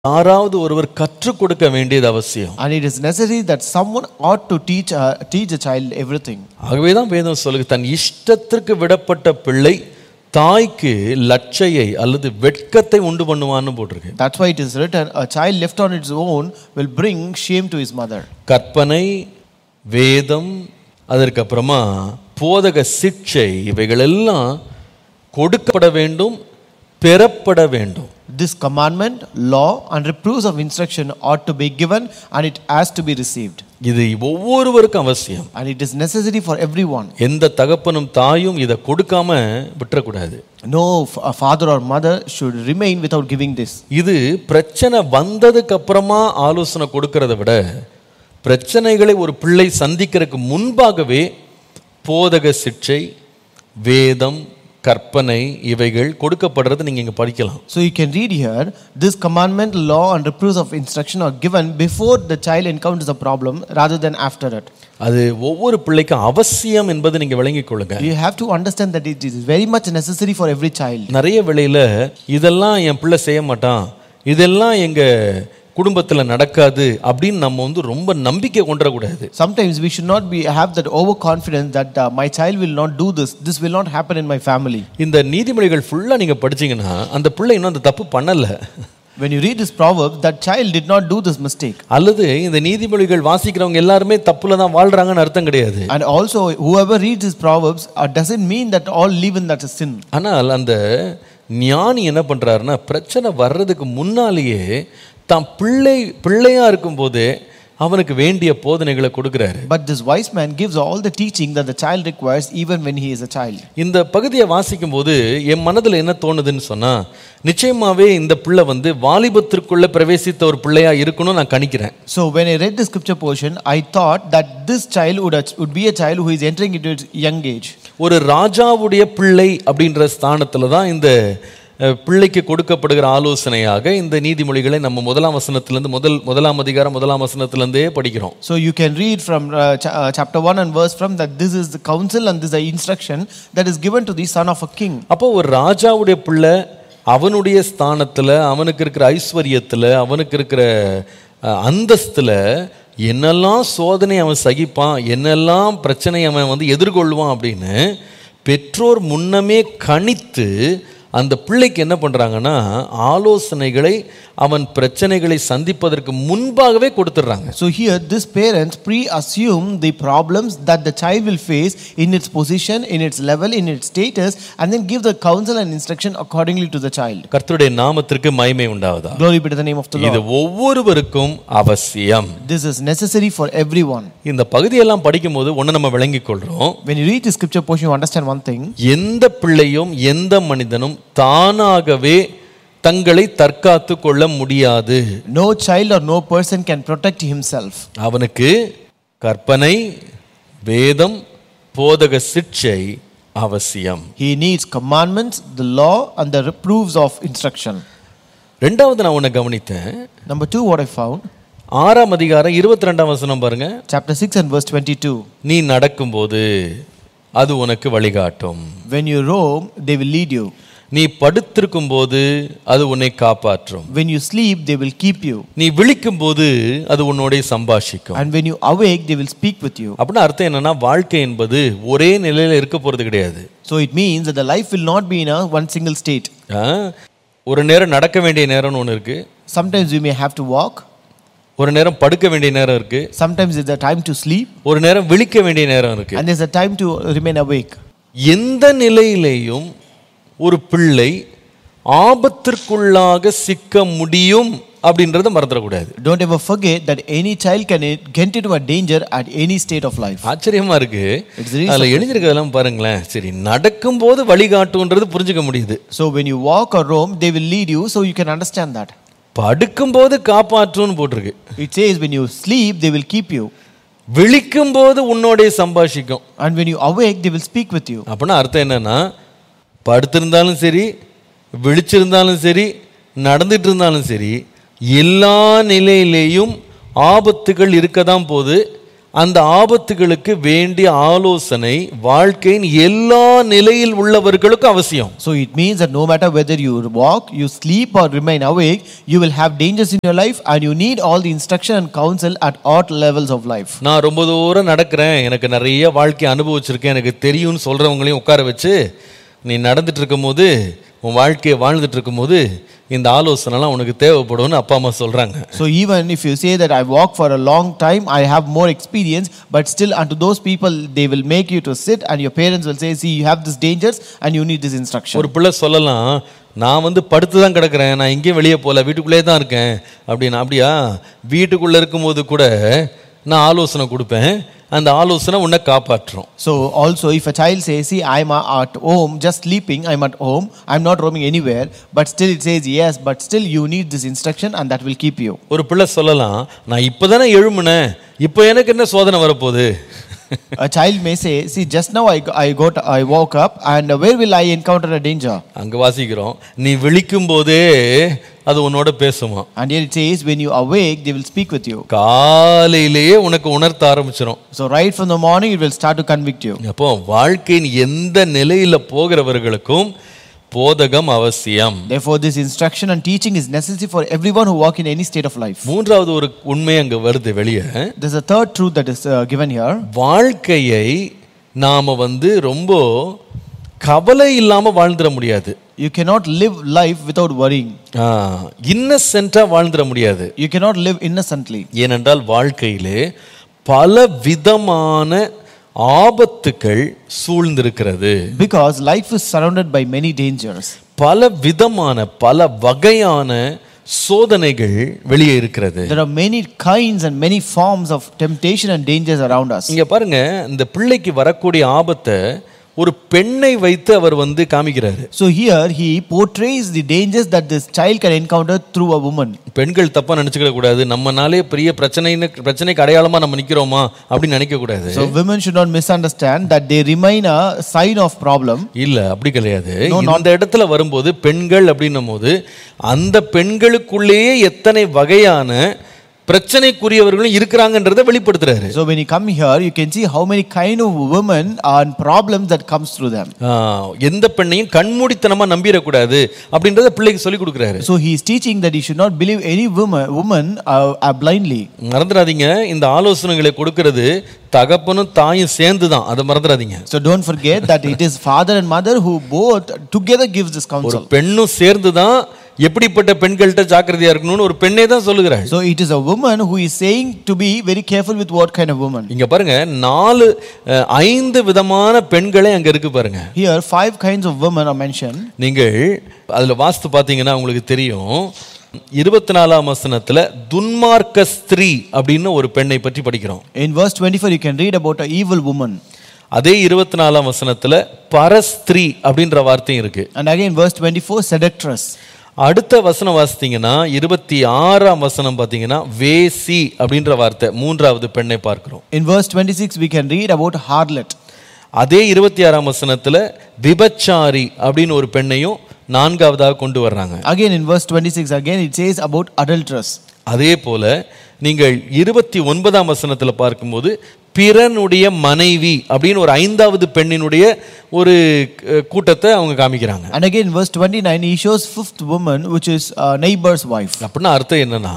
யாராவது ஒருவர் கற்றுக் கொடுக்க வேண்டியது அவசியம் And it is necessary that someone ought to teach, uh, teach a child everything. ஆகவே தான் வேதம் சொல்லுது தன் இஷ்டத்திற்கு விடப்பட்ட பிள்ளை தாய்க்கு லட்சையை அல்லது வெட்கத்தை உண்டு பண்ணுவான்னு போட்டிருக்கு That's why it is written, a child left on its own will bring shame to his mother. கற்பனை வேதம் அதற்கப்புறமா போதக சிக்ஷை இவைகளெல்லாம் கொடுக்கப்பட வேண்டும் பெறப்பட வேண்டும் This commandment, law, and reproofs of instruction ought to be given and it has to be received. இது ஒவ்வொருவருக்கும் அவசியம் And it is necessary for everyone. எந்த தகப்பனும் தாயும் இதை கொடுக்காம விட்டுறக்கூடாது No f- a father or mother should remain without giving this. இது பிரச்சனை வந்ததுக்கு அப்புறமா ஆலோசனை கொடுக்கறத விட பிரச்சனைகளை ஒரு பிள்ளை சந்திக்கிறதுக்கு முன்பாகவே போதக சிக்ஷை வேதம் கற்பனை இவைகள் கொடுக்கப்படுறது நீங்க இங்க படிக்கலாம் So you can read here, this commandment, law, and reproofs of instruction are given before the child encounters a problem rather than after it. அது ஒவ்வொரு பிள்ளைக்கும் அவசியம் என்பது நீங்க விளங்கிக் கொள்ளுங்க You have to understand that it is very much necessary for every child. நிறைய வேளையில இதெல்லாம் என் பிள்ளை செய்ய மாட்டான் இதெல்லாம் எங்க குடும்பத்துல நடக்காது அப்படின்னு நம்ம வந்து ரொம்ப நம்பிக்கை கொண்டுறக்கூடாது Sometimes we should not be have that overconfidence that uh, my child will not do this. This will not happen in my family. இந்த நீதிமொழிகள் ஃபுல்லா நீங்க படிச்சீங்கன்னா அந்த பிள்ளை இன்னும் அந்த தப்பு பண்ணல When you read this proverb, that child did not do this mistake. அல்லது இந்த நீதிமொழிகள் வாசிக்கிறவங்க எல்லாருமே தப்புல தான் வாழ்றாங்கன்னு அர்த்தம் கிடையாது And also, whoever reads these proverbs uh, doesn't mean that all live in that sin. ஆனால் அந்த ஞானி என்ன பண்றாருன்னா பிரச்சனை வர்றதுக்கு முன்னாலேயே தான் பிள்ளை பிள்ளையா இருக்கும்போதே அவனுக்கு வேண்டிய போதனைகளை கொடுக்குறாரு But this wise man gives all the teaching that the child requires even when he is a child. இந்த பகுதியை வாசிக்கும் போது என் மனதில் என்ன தோணுதுன்னு சொன்னா நிச்சயமாவே இந்த பிள்ளை வந்து வாலிபத்திற்குள்ள பிரவேசித்த ஒரு பிள்ளையா இருக்கணும்னு நான் கணிக்கிறேன் So when I read the scripture portion, I thought that this child would, would be a child who is entering into its young age. ஒரு ராஜாவுடைய பிள்ளை அப்படின்ற ஸ்தானத்துல தான் இந்த அஹ், பிள்ளைக்கு கொடுக்கப்படுகிற ஆலோசனையாக இந்த நீதிமொழிகளை நம்ம முதலாம் வசனத்திலிருந்து முதல் முதலாம் அதிகாரம் முதலாம் வசனத்திலிருந்தே படிக்கிறோம் So you can read from uh, cha- uh, chapter 1 and verse from that this is the counsel and this is the instruction that is given to the son of a king. அப்போ ஒரு ராஜாவுடைய பிள்ளை அவனுடைய ஸ்தானத்துல அவனுக்கு இருக்கிற ஐஸ்வர்யத்துல அவனுக்கு இருக்கிற அஹ், அந்தஸ்துல என்னெல்லாம் சோதனை அவன் சகிப்பான் என்னெல்லாம் பிரச்சனை அவன் வந்து எதிர்கொள்வான் அப்படின்னு பெற்றோர் முன்னமே கணித்து அந்த பிள்ளைக்கு என்ன பண்றாங்கன்னா ஆலோசனைகளை அவன் பிரச்சனைகளை சந்திப்பதற்கு முன்பாகவே கொடுத்துட்றாங்க So here this parents pre-assume the problems that the child will face in its position, in its level, in its status and then give the counsel and instruction accordingly to the child. கர்த்தருடைய நாமத்திற்கு மகிமை உண்டாவதா Glory be to the name of the இது Lord. ஒவ்வொருவருக்கும் அவசியம் This is necessary for everyone. இந்த பகுதியெல்லாம் படிக்கும்போது ஒன்று நம்ம விளங்கிக் கொள்றோம் When you read the scripture portion, you understand one thing. எந்த பிள்ளையும் எந்த மனிதனும் தானாகவே தங்களை தற்காத்து கொள்ள முடியாது No child or no person can protect himself. அவனுக்கு கற்பனை வேதம் போதக சிக்ஷை அவசியம் He needs commandments, the law, and the reproofs of instruction. ரெண்டாவது நான் உன்னை கவனித்தேன் Number two, what I found, ஆறாம் அதிகாரம் இருபத்தி ரெண்டாம் வசனம் பாருங்க chapter 6 and verse 22. நீ நடக்கும்போது அது உனக்கு வழிகாட்டும் When you roam, they will lead you. நீ படுத்திருக்கும் போது அது உன்னை காப்பாற்றும் When you sleep, they will keep you. நீ விழிக்கும் போது அது உன்னோட சம்பாஷிக்கும் And when you awake, they will speak with you. அப்படின்னு அர்த்தம் என்னன்னா வாழ்க்கை என்பது ஒரே நிலையில இருக்க போறது கிடையாது So it means that the life will not be in a one single state. ஆ? ஒரு நேரம் நடக்க வேண்டிய நேரம்னு ஒன்று இருக்கு Sometimes we may have to walk. ஒரு நேரம் படுக்க வேண்டிய நேரம் இருக்கு Sometimes it's a time to sleep. ஒரு நேரம் விழிக்க வேண்டிய நேரம் இருக்கு And there's a time to remain awake. எந்த நிலையிலேயும் ஒரு பிள்ளை ஆபத்திற்குள்ளாக சிக்க முடியும் அப்படின்றத மறந்துடக்கூடாது Don't ever forget that any child can get into a danger at any state of life. ஆச்சரியமா இருக்கு It's really அதுல எழுதியிருக்கிறதெல்லாம் பாருங்களேன் சரி நடக்கும்போது வழிகாட்டுன்றது புரிஞ்சுக்க முடியுது So when you walk or roam, they will lead you, so you can understand that. படுக்கும்போது காப்பாற்றுன்னு போட்டிருக்கு It says when you sleep, they will keep you. விழிக்கும் போது உன்னோடைய சம்பாஷிக்கும் And when you awake, they will speak with you. அப்படின்னா அர்த்தம் என்னன்னா படுத்திருந்தாலும் சரி விழிச்சிருந்தாலும் சரி நடந்துட்டு இருந்தாலும் சரி எல்லா நிலையிலேயும் ஆபத்துகள் இருக்க தான் போகுது அந்த ஆபத்துகளுக்கு வேண்டிய ஆலோசனை வாழ்க்கையின் எல்லா நிலையில் உள்ளவர்களுக்கும் அவசியம் So it means that no matter whether you walk, you sleep, or remain awake, you will have dangers in your life, and you need all the instruction and counsel at all levels of life. நான் ரொம்ப தூரம் நடக்கிறேன் எனக்கு நிறைய வாழ்க்கை அனுபவிச்சிருக்கேன் எனக்கு தெரியும்னு சொல்றவங்களையும் உட்கார வச்சு நீ நடந்துட்டு இருக்கும்போது உன் வாழ்க்கையை வாழ்ந்துட்டு இருக்கும்போது இந்த ஆலோசனைலாம் உனக்கு தேவைப்படும்னு அப்பா அம்மா சொல்றாங்க So even if you say that I walk for a long time, I have more experience, but still unto those people they will make you to sit, and your parents will say, see, you have these dangers, and you need this instruction. ஒரு பிள்ளை சொல்லலாம் நான் வந்து படுத்து தான் கிடக்கிறேன் நான் எங்கேயும் வெளியே போகல வீட்டுக்குள்ளே தான் இருக்கேன் அப்படின்னு அப்படியா வீட்டுக்குள்ளே இருக்கும்போது கூட நான் ஆலோசனை கொடுப்பேன் அந்த ஆலோசனை உன்னை காப்பாற்றும் So also, if a child says, "See, I'm uh, at home, just sleeping. I'm at home. I'm not roaming anywhere," but still it says, "Yes, but still you need this instruction, and that will keep you." ஒரு பிள்ளை சொல்லலாம் நான் இப்போ தானே எழுமுனேன் இப்போ எனக்கு என்ன சோதனை வரப்போகுது a child may say, "See, just now I, I got I woke up, and where will I encounter a danger?" அங்கே வாசிக்கிறோம் நீ விழிக்கும் போதே அது உன்னோட பேசுமா And here it says, "When you awake, they will speak with you." காலையிலேயே உனக்கு உணர்த்த ஆரம்பிச்சிடும் So right from the morning, it will start to convict you. அப்போ வாழ்க்கையின் எந்த நிலையில போகிறவர்களுக்கும் போதகம் அவசியம் Therefore, this instruction and teaching is necessary for everyone who walk in any state of life. மூன்றாவது ஒரு உண்மை அங்க வருது வெளியே There's a third truth that is uh, given here. வாழ்க்கையை நாம வந்து ரொம்ப கவலை இல்லாம வாழ்ந்துட முடியாது You cannot live life without worrying. இன்னசென்ட்டா வாழ்ந்துட முடியாது You cannot live innocently. ஏனென்றால் வாழ்க்கையிலே பல விதமான ஆபத்துக்கள் சூழ்ந்திருக்கிறது Because life is surrounded by many dangers. பல விதமான பல வகையான சோதனைகள் வெளியே இருக்கிறது There are many kinds and many forms of temptation and dangers around us. இங்க பாருங்க இந்த பிள்ளைக்கு வரக்கூடிய ஆபத்தை ஒரு பெண்ணை வைத்து அவர் வந்து காமிக்கிறாரு So here he portrays the dangers that this child can encounter through a woman. பெண்கள் தப்பா நினைச்சுக்க கூடாது நம்மனாலே பெரிய பிரச்சனைன்னு பிரச்சனைக்கு அடையாளமா நம்ம நிக்கிறோமா அப்படின்னு நினைக்க கூடாது So women should not misunderstand that they remain a sign of problem. இல்ல அப்படி கிடையாது இந்த இடத்துல வரும்போது பெண்கள் அப்படின்னும் போது அந்த பெண்களுக்குள்ளேயே எத்தனை வகையான பிரச்சனைக்குரியவர்களும் இருக்கிறாங்கன்றதை வெளிப்படுத்துறாரு So when you come here, you can see how many kind of women and problems that comes through them. ஆ, எந்த பெண்ணையும் கண்மூடித்தனமா நம்பிடக்கூடாது அப்படின்றத பிள்ளைக்கு சொல்லி கொடுக்குறாரு So he is teaching that he should not believe any woman, woman uh, uh, blindly. மறந்துடாதீங்க இந்த ஆலோசனைகளை கொடுக்கிறது தகப்பனும் தாயும் சேர்ந்து தான் அதை மறந்துடாதீங்க So don't forget that it is father and mother who both together gives this ஒரு counsel. பெண்ணும் சேர்ந்து தான் எப்படிப்பட்ட பெண்கள்கிட்ட ஜாக்கிரதையா இருக்கணும்னு ஒரு பெண்ணே தான் சொல்லுகிறாள் So it is a woman who is saying to be very careful with what kind of woman. இங்க பாருங்க நாலு அஹ், ஐந்து விதமான பெண்களே அங்க இருக்கு பாருங்க Here five kinds of women are mentioned. நீங்கள் அதுல வாஸ்து பார்த்தீங்கன்னா உங்களுக்கு தெரியும் இருபத்தி நாலாம் வசனத்துல துன்மார்க்க ஸ்திரீ அப்படின்னு ஒரு பெண்ணை பற்றி படிக்கிறோம் In verse 24, you can read about a evil woman. அதே இருபத்தி நாலாம் வசனத்துல பரஸ்திரீ அப்படின்ற வார்த்தையும் இருக்கு And again, verse 24, seductress. அடுத்த வசனம் வாசித்தீங்கன்னா இருபத்தி ஆறாம் வசனம் பார்த்தீங்கன்னா வேசி அப்படின்ற வார்த்தை மூன்றாவது பெண்ணை பார்க்கிறோம் In verse 26, we can read about harlot. அதே இருபத்தி ஆறாம் வசனத்துல விபச்சாரி அப்படின்னு ஒரு பெண்ணையும் நான்காவதாக கொண்டு வர்றாங்க Again, in verse 26, again it says about adulteress. அதே போல நீங்கள் இருபத்தி ஒன்பதாம் வசனத்துல பார்க்கும்போது பிறனுடைய மனைவி அப்படின்னு ஒரு ஐந்தாவது பெண்ணினுடைய ஒரு அஹ், கூட்டத்தை அவங்க காமிக்கிறாங்க And again, in verse 29, he shows fifth woman, which is a neighbor's wife. அப்படின்னா அர்த்தம் என்னன்னா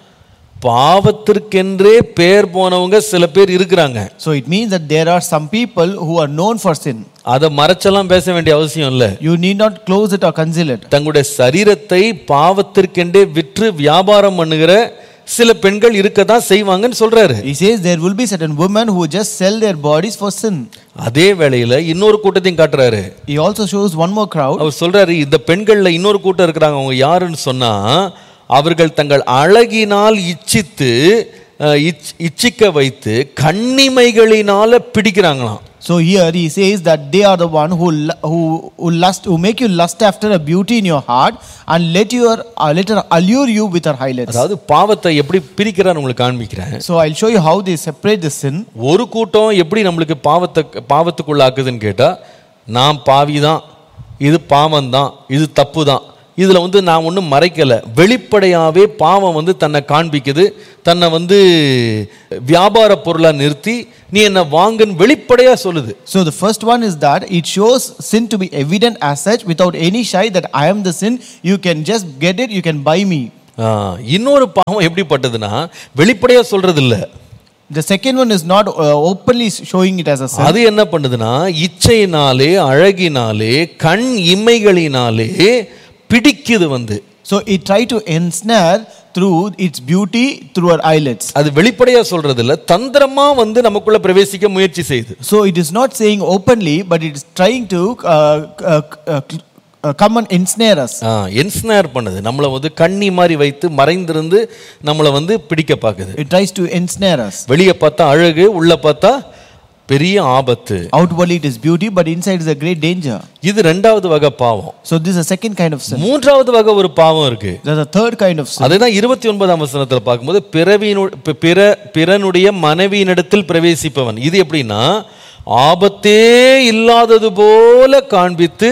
பாவத்திற்கென்றே பேர் போனவங்க சில பேர் இருக்கிறாங்க So it means that there are some people who are known for sin. அதை மறைச்செல்லாம் பேச வேண்டிய அவசியம் இல்லை You need not close it or conceal it. தங்களுடைய சரீரத்தை பாவத்திற்கென்றே விற்று வியாபாரம் பண்ணுகிற சில பெண்கள் இருக்கதான் செய்வாங்கன்னு சொல்றாரு He says there will be certain women who just sell their bodies for sin. அதே வேளையில இன்னொரு கூட்டத்தையும் காட்டுறாரு He also shows one more crowd. அவர் சொல்றாரு இந்த பெண்கள்ல இன்னொரு கூட்டம் இருக்கிறாங்க அவங்க யாருன்னு சொன்னா அவர்கள் தங்கள் அழகினால் இச்சித்து அஹ், இச்- இச்சிக்க வைத்து கண்ணிமைகளினால பிடிக்கிறாங்களாம் So here he says that they are the one who lu- who who lust who make you lust after a beauty in your heart and let your uh, let her allure you with her highlights. அதாவது பாவத்தை எப்படி பிரிக்கிறான்னு உங்களுக்கு காண்பிக்கிறேன் So I'll show you how they separate the sin. ஒரு கூட்டம் எப்படி நம்மளுக்கு பாவத்தை பாவத்துக்குள்ளாக்குதுன்னு கேட்டா நான் பாவி தான் இது பாவம் தான் இது தப்பு தான் இதுல வந்து நான் ஒன்றும் மறைக்கல வெளிப்படையாவே பாவம் வந்து தன்னை காண்பிக்குது தன்னை வந்து வியாபார பொருளா நிறுத்தி நீ என்ன வாங்குன்னு வெளிப்படையா சொல்லுது So the first one is that it shows sin to be evident as such without any shy that I am the sin. You can just get it, you can buy me. ஆ, இன்னொரு பாவம் எப்படிப்பட்டதுன்னா வெளிப்படையா சொல்றது இல்ல The second one is not uh, openly showing it as a sin. அது என்ன பண்ணுதுன்னா இச்சையினாலே அழகினாலே கண் இமைகளினாலே பிடிக்குது வந்து So it tried to ensnare through its beauty through her eyelids. அது வெளிப்படையா சொல்றது இல்ல தந்திரமா வந்து நமக்குள்ள பிரவேசிக்க முயற்சி செய்யுது So it is not saying openly, but it is trying to uh, uh, uh, uh, come and ensnare us. என்ஸ்னார் பண்ணுது நம்மளை வந்து கண்ணி மாதிரி வைத்து மறைந்திருந்து நம்மளை வந்து பிடிக்க பார்க்குது It tries to ensnare us. வெளியே பார்த்தா அழகு உள்ள பார்த்தா பெரிய ஆபத்து Outwardly it is beauty, but inside is a great danger. இது ரெண்டாவது வகை பாவம் So this is a second kind of sin. மூன்றாவது வகை ஒரு பாவம் இருக்கு There's a third kind of sin. அதுதான் இருபத்தி ஒன்பதாம் வசனத்துல பார்க்கும்போது பிறவினு பி- பிற பிறனுடைய மனைவியினிடத்தில் பிரவேசிப்பவன் இது எப்படின்னா ஆபத்தே இல்லாதது போல காண்பித்து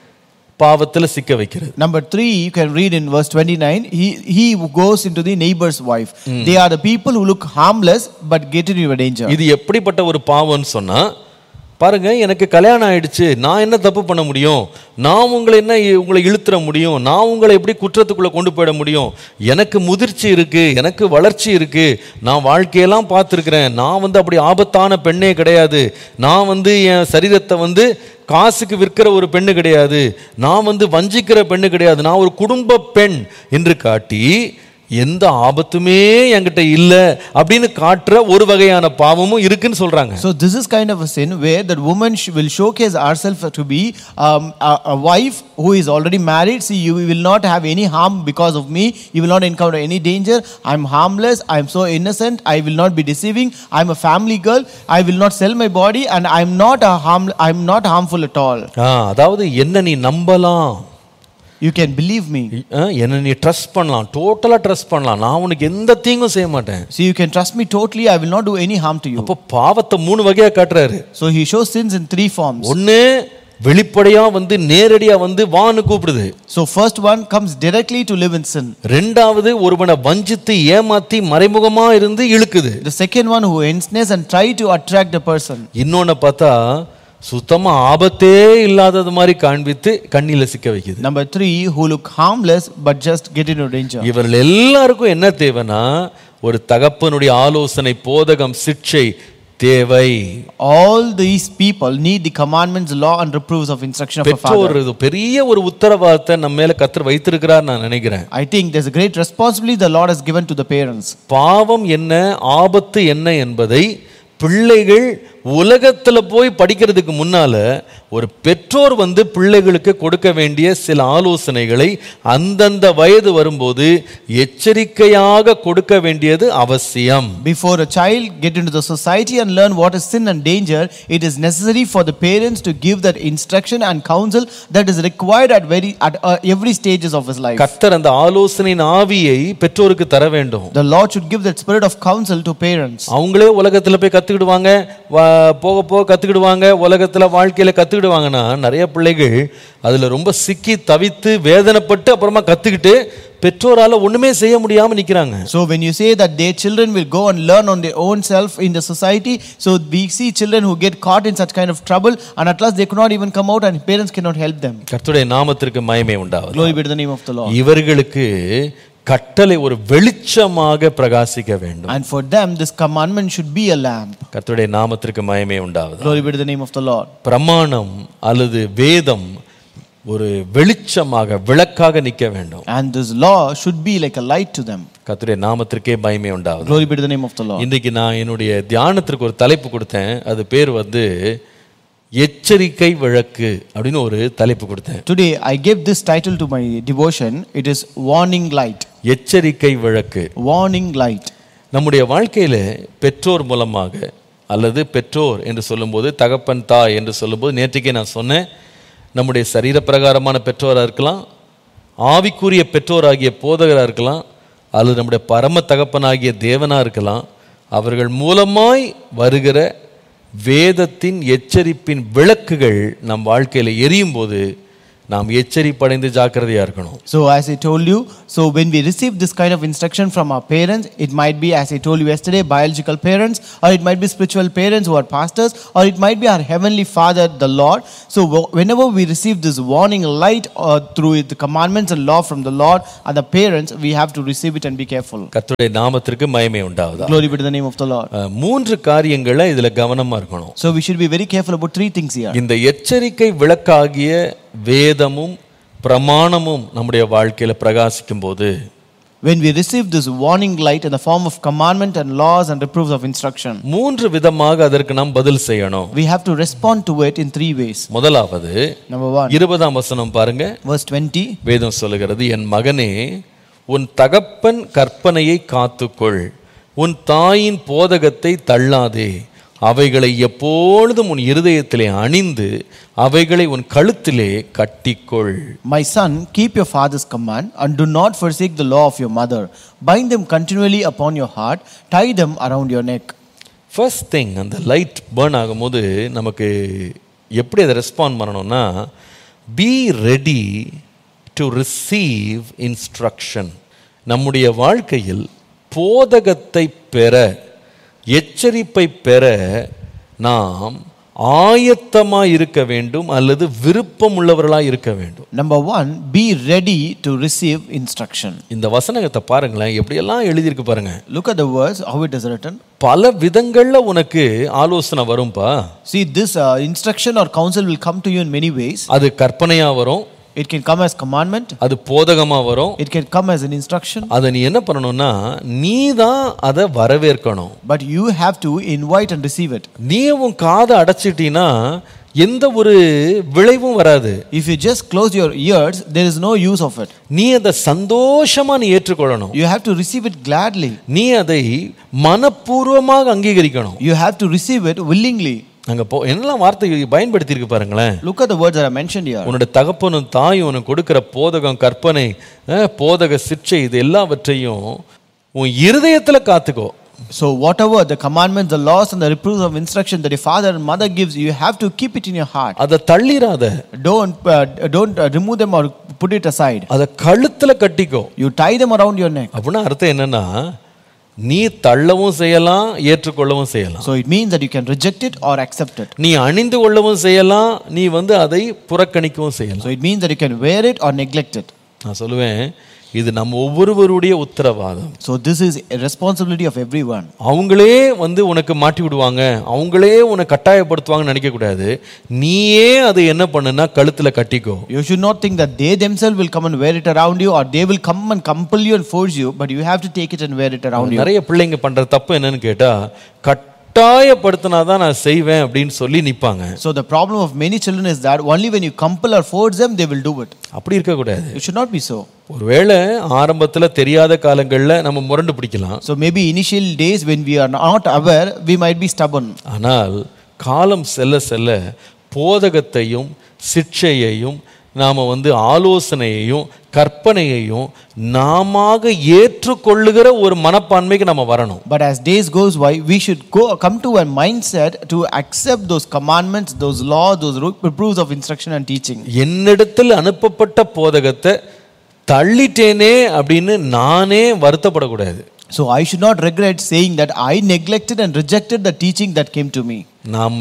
பாவத்துல சிக்க வைக்கிறது Number three, you can read in verse 29. He, he who goes into the neighbor's wife. They are the people who look harmless but get into danger. இது எப்படிப்பட்ட ஒரு பாவம்னு சொன்னா பாருங்க எனக்கு கல்யாணம் ஆயிடுச்சு நான் என்ன தப்பு பண்ண முடியும் நான் உங்களை என்ன இ- உங்களை இழுத்துற முடியும் நான் உங்களை எப்படி குற்றத்துக்குள்ள கொண்டு போயிட முடியும் எனக்கு முதிர்ச்சி இருக்கு எனக்கு வளர்ச்சி இருக்கு நான் வாழ்க்கையெல்லாம் பார்த்துருக்கிறேன் நான் வந்து அப்படி ஆபத்தான பெண்ணே கிடையாது நான் வந்து என் சரீரத்தை வந்து காசுக்கு விற்கிற ஒரு பெண்ணு கிடையாது நான் வந்து வஞ்சிக்கிற பெண்ணு கிடையாது நான் ஒரு குடும்ப பெண் என்று காட்டி எந்த ஆபத்துமே என்கிட்ட இல்லை அப்படின்னு காட்டுற ஒரு வகையான பாவமும் இருக்குன்னு சொல்றாங்க So this is kind of a sin where that woman sh- will showcase herself to be um, a, a wife who is already married. See, you will not have any harm because of me. You will not encounter any danger. I'm harmless. I'm so innocent. I will not be deceiving. I'm a family girl. I will not sell my body, and I'm not a harm. I'm not harmful at all. ஆ, அதாவது என்ன நீ நம்பலாம் You can believe me. ஆ, என்ன நீ trust பண்ணலாம் டோட்டலா trust பண்ணலாம் நான் உனக்கு எந்த தீங்கும் செய்ய மாட்டேன் So you can trust me totally. I will not do any harm to you. அப்போ பாவத்தை மூணு வகையா காட்டுறாரு So he shows sins in three forms. ஒண்ணு வெளிப்படையா வந்து நேரடியா வந்து வான்னு கூப்பிடுது So first one comes directly to live in sin. ரெண்டாவது ஒருவனை வஞ்சித்து ஏமாத்தி மறைமுகமா இருந்து இழுக்குது The second one who ensnares and try to attract the person. இன்னொன்னு பார்த்தா சுத்தமா ஆபத்தே இல்லாதது மாதிரி காண்பித்து கண்ணில சிக்க வைக்குது Number three, who look harmless but just get into danger. இவர்கள் எல்லாருக்கும் என்ன தேவைன்னா ஒரு தகப்பனுடைய ஆலோசனை போதகம் சிக்ஷை தேவை All these people need the commandments, law, and reproofs of instruction of a பெற்றோர் father. இது பெரிய ஒரு உத்தரவாதத்தை நம்ம மேல கத்தர் வைத்திருக்கிறார் நான் நினைக்கிறேன் I think there's a great responsibility the Lord has given to the parents. பாவம் என்ன ஆபத்து என்ன என்பதை பிள்ளைகள் உலகத்துல போய் படிக்கிறதுக்கு முன்னால ஒரு பெற்றோர் வந்து பிள்ளைகளுக்கு கொடுக்க வேண்டிய சில ஆலோசனைகளை அந்தந்த வயது வரும்போது எச்சரிக்கையாக கொடுக்க வேண்டியது அவசியம் Before a child get into the society and learn what is sin and danger, it is necessary for the parents to give that instruction and counsel that is required at very at uh, every stages of his life. கத்தர் அந்த ஆலோசனையின் ஆவியை பெற்றோருக்கு தர வேண்டும் The Lord should give that spirit of counsel to parents. அவங்களே உலகத்துல போய் கத்துக்கிடுவாங்க வா- போக போக கத்துக்கிடுவாங்க உலகத்துல வாழ்க்கையில கத்துக்கிடுவாங்கன்னா நிறைய பிள்ளைகள் அதுல ரொம்ப சிக்கி தவித்து வேதனைப்பட்டு அப்புறமா கத்துக்கிட்டு பெற்றோரால ஒண்ணுமே செய்ய முடியாம நிக்கிறாங்க So when you say that their children will go and learn on their own self in the society, so we see children who get caught in such kind of trouble and at last they could not even come out and parents cannot help them. கர்த்தருடைய நாமத்திற்கு மயமே உண்டாவது Glory be to the name of the Lord. இவர்களுக்கு கட்டளை ஒரு வெளிச்சமாக பிரகாசிக்க வேண்டும் And for them, this commandment should be a lamp. கர்த்தருடைய நாமத்திற்கு மயமே உண்டாவது Glory be to the name of the Lord. பிரமாணம் அல்லது வேதம் ஒரு வெளிச்சமாக விளக்காக நிற்க வேண்டும் And this law should be like a light to them. கர்த்தருடைய நாமத்திற்கே பயமே உண்டாவது Glory be to the name of the Lord. இன்றைக்கு நான் என்னுடைய தியானத்திற்கு ஒரு தலைப்பு கொடுத்தேன் அது பேர் வந்து எச்சரிக்கை விளக்கு அப்படின்னு ஒரு தலைப்பு கொடுத்தேன் Today, I gave this title to my devotion. It is Warning Light. எச்சரிக்கை விளக்கு Warning Light. நம்முடைய வாழ்க்கையில பெற்றோர் மூலமாக அல்லது பெற்றோர் என்று சொல்லும்போது தகப்பன் தாய் என்று சொல்லும்போது நேற்றுக்கே நான் சொன்னேன் நம்முடைய சரீரப்பிரகாரமான பெற்றோராக இருக்கலாம் ஆவிக்குரிய பெற்றோராகிய போதகராக இருக்கலாம் அல்லது நம்முடைய பரம தகப்பனாகிய தேவனாக இருக்கலாம் அவர்கள் மூலமாய் வருகிற வேதத்தின் எச்சரிப்பின் விளக்குகள் நம் வாழ்க்கையில் எரியும் போது நாம் எச்சரிப்படைந்து ஜாக்கிரதையா இருக்கணும் So, as I told you, so when we receive this kind of instruction from our parents, it might be, as I told you yesterday, biological parents, or it might be spiritual parents who are pastors, or it might be our heavenly Father, the Lord. So, wh- whenever we receive this warning light or through the commandments and law from the Lord and the parents, we have to receive it and be careful. கர்த்தருடைய நாமத்திற்கு மயமே உண்டாவதா Glory be to the name of the Lord. அஹ், மூன்று காரியங்களை இதுல கவனமா இருக்கணும் So, we should be very careful about three things here. இந்த எச்சரிக்கை விளக்காகிய வேதமும் பிரமாணமும் நம்முடைய வாழ்க்கையில பிரகாசிக்கும் போது When we receive this warning light in the form of commandment and laws and reproofs of instruction, மூன்று விதமாக அதற்கு நாம் பதில் செய்யணும் we have to respond to it in three ways. முதலாவது Number one, இருபதாம் வசனம் பாருங்க verse 20. வேதம் சொல்லுகிறது என் மகனே உன் தகப்பன் கற்பனையை காத்துக்கொள் உன் தாயின் போதகத்தை தள்ளாதே அவைகளை எப்பொழுதும் உன் இருதயத்திலே அணிந்து அவைகளை உன் கழுத்திலே கட்டிக்கொள் My son, keep your father's command and do not forsake the law of your mother. Bind them continually upon your heart, tie them around your neck. First thing அந்த லைட் பேர்ன் ஆகும்போது நமக்கு எப்படி அதை ரெஸ்பாண்ட் பண்ணணும்னா be ready to receive instruction நம்முடைய வாழ்க்கையில் போதகத்தை பெற எச்சரிப்பை பெற நாம் ஆயத்தமாக இருக்க வேண்டும் அல்லது விருப்பம் உள்ளவர்களாக இருக்க வேண்டும் Number one, be ready to receive instruction. இந்த வசனத்தை பாருங்களேன் எப்படியெல்லாம் எழுதியிருக்கு பாருங்க Look at the verse, how it is written. பல விதங்கள்ல உனக்கு ஆலோசனை வரும்பா See, this uh, instruction or counsel will come to you in many ways. அது கற்பனையா வரும் It can come as commandment, அது போதகமா வரும் it can come as an instruction, அதை நீ என்ன பண்ணணும்னா நீ தான் அதை வரவேற்கணும் but you have to invite and receive it. நீ உன் காதை அடைச்சிட்டீன்னா எந்த ஒரு விளைவும் வராது If you just close your ears, there is no use of it. நீ அதை சந்தோஷமா நீ ஏற்றுக்கொள்ளணும் You have to receive it gladly. நீ அதை மனப்பூர்வமாக அங்கீகரிக்கணும் You have to receive it willingly. அங்க போ என்னெல்லாம் வார்த்தை பயன்படுத்தி இருக்கு பாருங்களேன் Look at the words that are mentioned here. உன்னோட தகப்பனும் தாயும் உனக்கு கொடுக்கிற போதகம் கற்பனை அஹ், போதக சிற்றை இது எல்லாவற்றையும் உன் இருதயத்துல காத்துக்கோ So whatever the commandments, the laws, and the reproofs of instruction that your father and mother gives you, you have to keep it in your heart. அதை தள்ளிராத Don't uh, don't uh, remove them or put it aside. அதை கழுத்துல கட்டிக்கோ You tie them around your neck. அப்படின்னா அர்த்தம் என்னன்னா நீ தள்ளவும் செய்யலாம் ஏற்றுக்கொள்ளவும் செய்யலாம் So it means that you can reject it or accept it. நீ அணிந்து கொள்ளவும் செய்யலாம் நீ வந்து அதை புறக்கணிக்கவும் செய்யலாம் So it means that you can wear it or neglect it. நான் சொல்லுவேன் இது நம்ம ஒவ்வொருவருடைய உத்தரவாதம் So this is a responsibility of everyone. அவங்களே வந்து உனக்கு மாட்டி விடுவாங்க அவங்களே உன்னை கட்டாயப்படுத்துவாங்கன்னு நினைக்க கூடாது நீயே அதை என்ன பண்ணுனா கழுத்துல கட்டிக்கோ You should not think that they themselves will come and wear it around you or they will come and compel you and force you, but you have to take it and wear it around you. நிறைய பிள்ளைங்க பண்ற தப்பு என்னன்னு கேட்டா கட்டாயப்படுத்தினாதான் நான் செய்வேன் அப்படின்னு சொல்லி நிப்பாங்க So the problem of many children is that only when you compel or force them, they will do it. அப்படி இருக்கக்கூடாது It should not be so. ஒருவேளை ஆரம்பத்துல தெரியாத காலங்கள்ல நம்ம முரண்டு பிடிக்கலாம் So maybe initial days when we are not aware, we might be stubborn. ஆனால் காலம் செல்ல செல்ல போதகத்தையும் சிக்ஷையையும் நாம் வந்து ஆலோசனையையும் கற்பனையையும் நாம ஏற்றுக்கொள்ளுகிற ஒரு மனப்பான்மைக்கு நம்ம வரணும் But as days goes by, we should go come to a mindset to accept those commandments, those laws, those reproofs of instruction and teaching. என்னிடத்தில் அனுப்பப்பட்ட போதகத்தை தள்ளிட்டேனே அப்படின்னு நானே வருத்தப்படக்கூடாது So I should not regret saying that I neglected and rejected the teaching that came to me. நாம்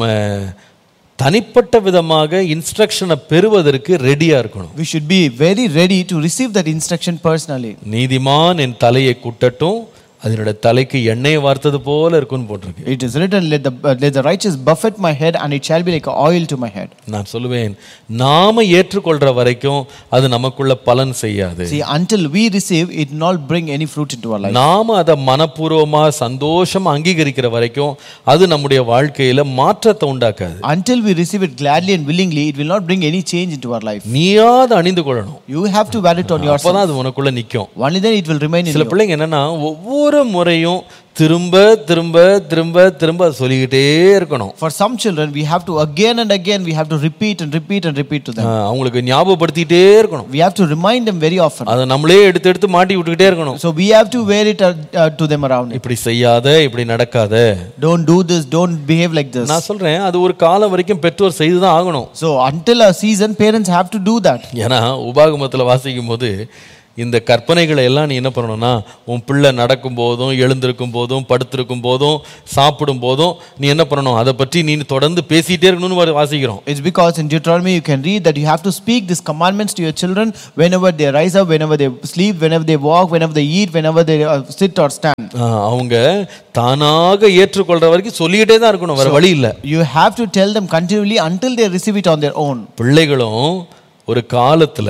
தனிப்பட்ட விதமாக இன்ஸ்ட்ரக்ஷனை பெறுவதற்கு ரெடியாக இருக்கணும் We should be very ready to receive that instruction personally. நீதிமான் என் தலையை குட்டட்டும் அதனோட தலைக்கு எண்ணெயை வார்த்தது போல இருக்கும்னு போட்டிருக்கு It is written, let the, uh, let the righteous buffet my head and it shall be like oil to my head. நான் சொல்லுவேன் நாம ஏற்றுக்கொள்ற வரைக்கும் அது நமக்குள்ள பலன் செய்யாது See, until we receive, it will not bring any fruit into our life. நாம அதை மனப்பூர்வமா சந்தோஷமா அங்கீகரிக்கிற வரைக்கும் அது நம்முடைய வாழ்க்கையில மாற்றத்தை உண்டாக்காது Until we receive it gladly and willingly, it will not bring any change into our life. நீயாவது அணிந்து கொள்ளணும் You have to wear it on yourself. அப்பதான் அது உனக்குள்ள நிக்கும் Only then it will remain in சில you. பிள்ளைங்க என்னன்னா ஒவ்வொரு முறையும் திரும்ப திரும்ப திரும்ப திரும்ப அதை சொல்லிக்கிட்டே இருக்கணும் For some children, we have to again and again, we have to repeat and repeat and repeat to them. ஆ, அவங்களுக்கு ஞாபகப்படுத்திக்கிட்டே இருக்கணும் We have to remind them very often. அதை நம்மளே எடுத்து எடுத்து மாட்டி விட்டுக்கிட்டே இருக்கணும் So we have to wear it uh, uh, to them around. It. இப்படி செய்யாத இப்படி நடக்காத Don't do this, don't behave like this. நான் சொல்றேன் அது ஒரு காலம் வரைக்கும் பெற்றோர் செய்துதான் ஆகணும் So until a season, parents have to do that. ஏன்னா உபாகமத்தில் வாசிக்கும் போது இந்த கற்பனைகளை எல்லாம் நீ என்ன பண்ணணும்னா உன் பிள்ளை நடக்கும் போதும் எழுந்திருக்கும் போதும் படுத்திருக்கும் போதும் சாப்பிடும் போதும் நீ என்ன பண்ணணும் அதை பற்றி நீ தொடர்ந்து பேசிட்டே இருக்கணும்னு வா- வாசிக்கிறோம் It's because in Deuteronomy you can read that you have to speak these commandments to your children whenever they rise up, whenever they sleep, whenever they walk, whenever they eat, whenever they uh, sit or stand. ஆ, அவங்க தானாக ஏற்றுக்கொள்ற வரைக்கும் சொல்லிக்கிட்டே தான் இருக்கணும் வேற வழி இல்லை You have to tell them continually until they receive it on their own. பிள்ளைகளும் ஒரு காலத்துல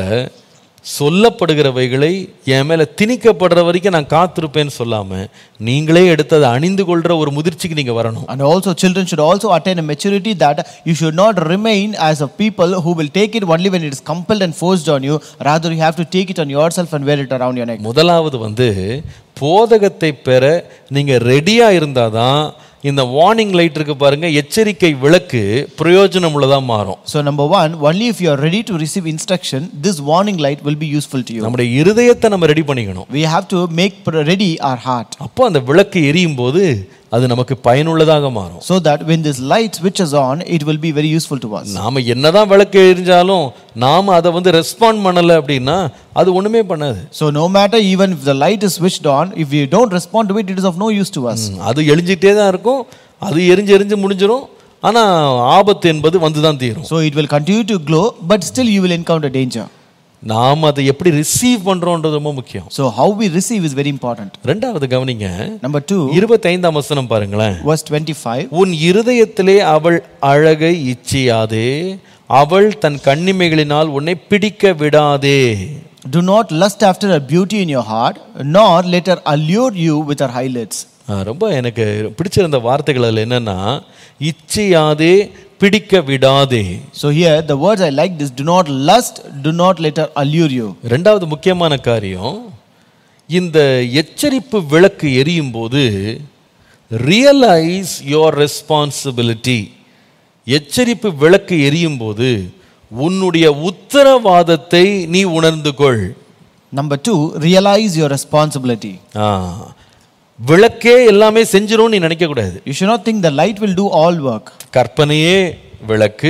சொல்லப்படுகிறவைகளை என் மேல திணிக்கப்படுற வரைக்கும் நான் காத்திருப்பேன்னு சொல்லாம நீங்களே எடுத்து அதை அணிந்து கொள்ற ஒரு முதிர்ச்சிக்கு நீங்க வரணும் And also, children should also attain a maturity that you should not remain as a people who will take it only when it is compelled and forced on you. Rather, you have to take it on yourself and wear it around your neck. முதலாவது வந்து போதகத்தை பெற நீங்க ரெடியா இருந்தாதான் இந்த warning light இருக்கு பாருங்க எச்சரிக்கை விளக்கு பிரயோஜனம் உள்ளதா மாறும் So, number one, only if you are ready to receive instruction, this warning light will be useful to you. நம்முடைய இருதயத்தை நம்ம ரெடி பண்ணிக்கணும் We have to make pr- ready our heart அப்போ அந்த விளக்கு எரியும் போது அது நமக்கு பயனுள்ளதாக மாறும் so that when this light switches on, it will be very useful to us. நாம என்னதான் விளக்கு எரிஞ்சாலும் நாம அதை வந்து ரெஸ்பாண்ட் பண்ணல அப்படின்னா அது ஒண்ணுமே பண்ணாது So, no matter even if the light is switched on, if we don't respond to it, it is of no use to us. ம், அது எரிஞ்சிட்டே தான் இருக்கும் அது எரிஞ்சு எரிஞ்சு முடிஞ்சிரும் ஆனா ஆபத்து என்பது வந்து தான் தீரும் So, it will continue to glow, but still you will encounter danger. நாம் அதை எப்படி ரிசீவ் பண்றோம்ன்றது ரொம்ப முக்கியம் So, how we receive is very important. ரெண்டாவது கவனிங்க Number two, இருபத்தைந்தாம் வசனம் பாருங்களேன் verse 25. உன் இருதயத்திலே அவள் அழகை இச்சியாதே அவள் தன் கண்ணிமைகளினால் உன்னை பிடிக்க விடாதே Do not lust after her beauty in your heart, nor let her allure you with her highlights. ஆ, ரொம்ப எனக்கு பிடிச்சிருந்த வார்த்தைகள் அதில் என்னன்னா இச்சியாதே பிடிக்க விடாதே So, here the words I like this do not lust, do not let her allure you. ரெண்டாவது முக்கியமான காரியம் இந்த எச்சரிப்பு விளக்கு எரியும் போது ரியலைஸ் யோர் ரெஸ்பான்சிபிலிட்டி எச்சரிப்பு விளக்கு எரியும் போது உன்னுடைய உத்தரவாதத்தை நீ உணர்ந்து கொள் Number two, realize your responsibility. ஆ, விளக்கே எல்லாமே செஞ்சிரும் நீ நினைக்க கூடாது You should not think the light will do all work. கற்பனையே விளக்கு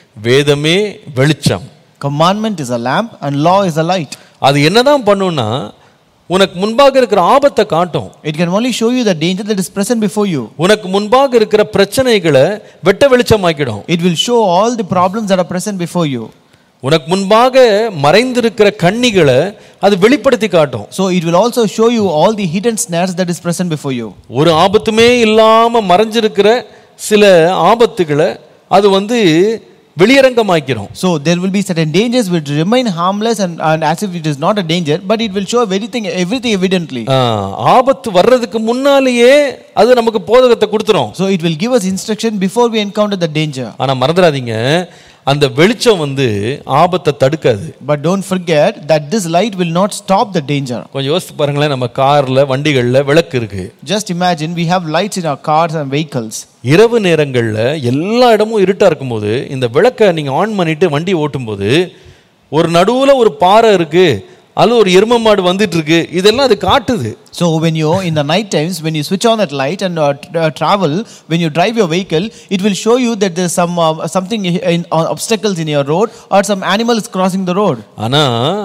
வேதமே வெளிச்சம் Commandment is a lamp, and law is a light. அது என்னதான் பண்ணும்னா உனக்கு முன்பாக இருக்கிற ஆபத்தை காட்டும் It can only show you the danger that is present before you. உனக்கு முன்பாக இருக்கிற பிரச்சனைகளை வெட்ட வெளிச்சமாக்கிடும் It will show all the problems that are present before you. உனக்கு முன்பாக மறைந்திருக்கிற கண்ணிகளை அது வெளிப்படுத்தி காட்டும் So it will also show you all the hidden snares that is present before you. ஒரு ஆபத்துமே இல்லாம மறைஞ்சிருக்கிற சில ஆபத்துகளை அது வந்து வெளியரங்கமாக்கிறோம் So there will be certain dangers which remain harmless and, and as if it is not a danger, but it will show everything, everything evidently. ஆ, ஆபத்து வர்றதுக்கு முன்னாலேயே அது நமக்கு போதகத்தை கொடுத்துரும் So it will give us instruction before we encounter the danger. ஆனா மறந்துடாதீங்க அந்த வெளிச்சம் வந்து ஆபத்தை தடுக்காது But don't forget that this light will not stop the danger. கொஞ்சம் யோசித்து பாருங்களேன் நம்ம கார்ல வண்டிகள்ல விளக்கு இருக்கு Just imagine we have lights in our cars and vehicles. இரவு நேரங்களில் எல்லா இடமும் இருட்டா இருக்கும்போது இந்த விளக்கை நீங்க ஆன் பண்ணிட்டு வண்டி ஓட்டும்போது ஒரு நடுவுல ஒரு பாறை இருக்கு அல்லது ஒரு எரும மாடு வந்துட்டு இருக்கு இதெல்லாம் அது காட்டுது So when you in the night times when you switch on that light and uh, t- uh, travel when you drive your vehicle it will show you that there's some uh, something in, uh, obstacles in your road or some animal is crossing the road. ஆனா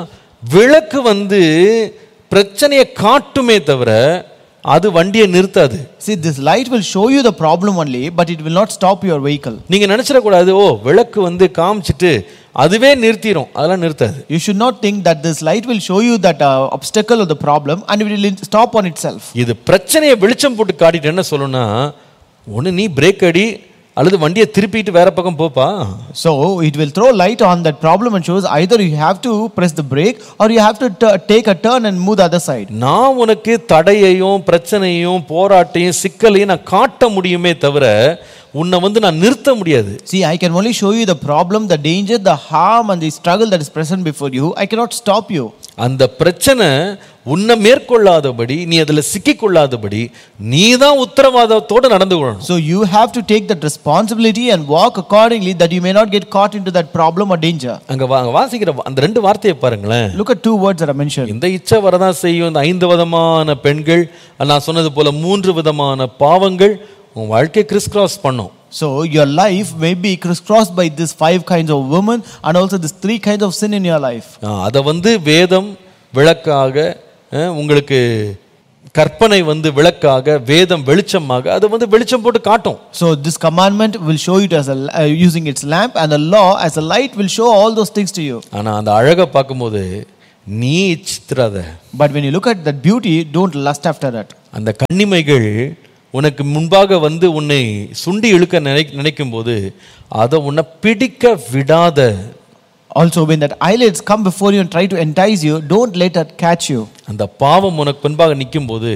விளக்கு வந்து பிரச்சனையை காட்டுமே தவிர அது வண்டியை நிறுத்தாது See this light will show you the problem only but it will not stop your vehicle. நீங்க நினைச்சிடக்கூடாது ஓ விளக்கு வந்து காமிச்சிட்டு அதுவே நிறுத்திடும் அதெல்லாம் நிறுத்தாது You should not think that this light will show you that uh, obstacle or the problem and it will stop on itself. இது பிரச்சனையை வெளிச்சம் போட்டு காட்டிட்டு என்ன சொல்லணும்னா ஒன்று நீ பிரேக் அடி அல்லது வண்டியை திருப்பிட்டு வேற பக்கம் போப்பா So it will throw light on that problem and shows either you have to press the brake or you have to t- take a turn and move the other side. நான் உனக்கு தடையையும் பிரச்சனையும் போராட்டையும் சிக்கலையும் நான் காட்ட முடியுமே தவிர உன்னை வந்து நான் நிறுத்த முடியாது See, I can only show you the problem, the danger, the harm, and the struggle that is present before you. I cannot stop you. அந்த பிரச்சனை உன்னை மேற்கொள்ளாதபடி நீ அதுல சிக்கிக்கொள்ளாதபடி நீ தான் உத்தரவாதத்தோடு நடந்து கொள்ளணும் So you have to take that responsibility and walk accordingly that you may not get caught into that problem or danger. அங்க வா- அங்க வாசிக்கிற அந்த ரெண்டு வார்த்தையை பாருங்களேன் Look at two words that are mentioned. இந்த இச்சை வரதான் செய்யும் இந்த ஐந்து விதமான பெண்கள் நான் சொன்னது போல மூன்று விதமான பாவங்கள் உன் வாழ்க்கையை கிறிஸ் கிராஸ் பண்ணும் So your life may be crisscrossed by these five kinds of women and also these three kinds of sin in your life. அதை வந்து வேதம் விளக்காக அஹ், உங்களுக்கு கற்பனை வந்து விளக்காக வேதம் வெளிச்சமாக அதை வந்து வெளிச்சம் போட்டு காட்டும் So this commandment will show it as a uh, using its lamp, and the law as a light will show all those things to you. ஆனா அந்த அழகை பார்க்கும்போது நீ இச்சித்திராத But when you look at that beauty, don't lust after that. அந்த கன்னிமைகள் உனக்கு முன்பாக வந்து உன்னை சுண்டி இழுக்க நினை நினைக்கும் போது அதை உன்னை பிடிக்க விடாத Also, when that eyelids come before you and try to entice you, don't let that catch you. அந்த பாவம் உனக்கு பின்பாக நிற்கும் போது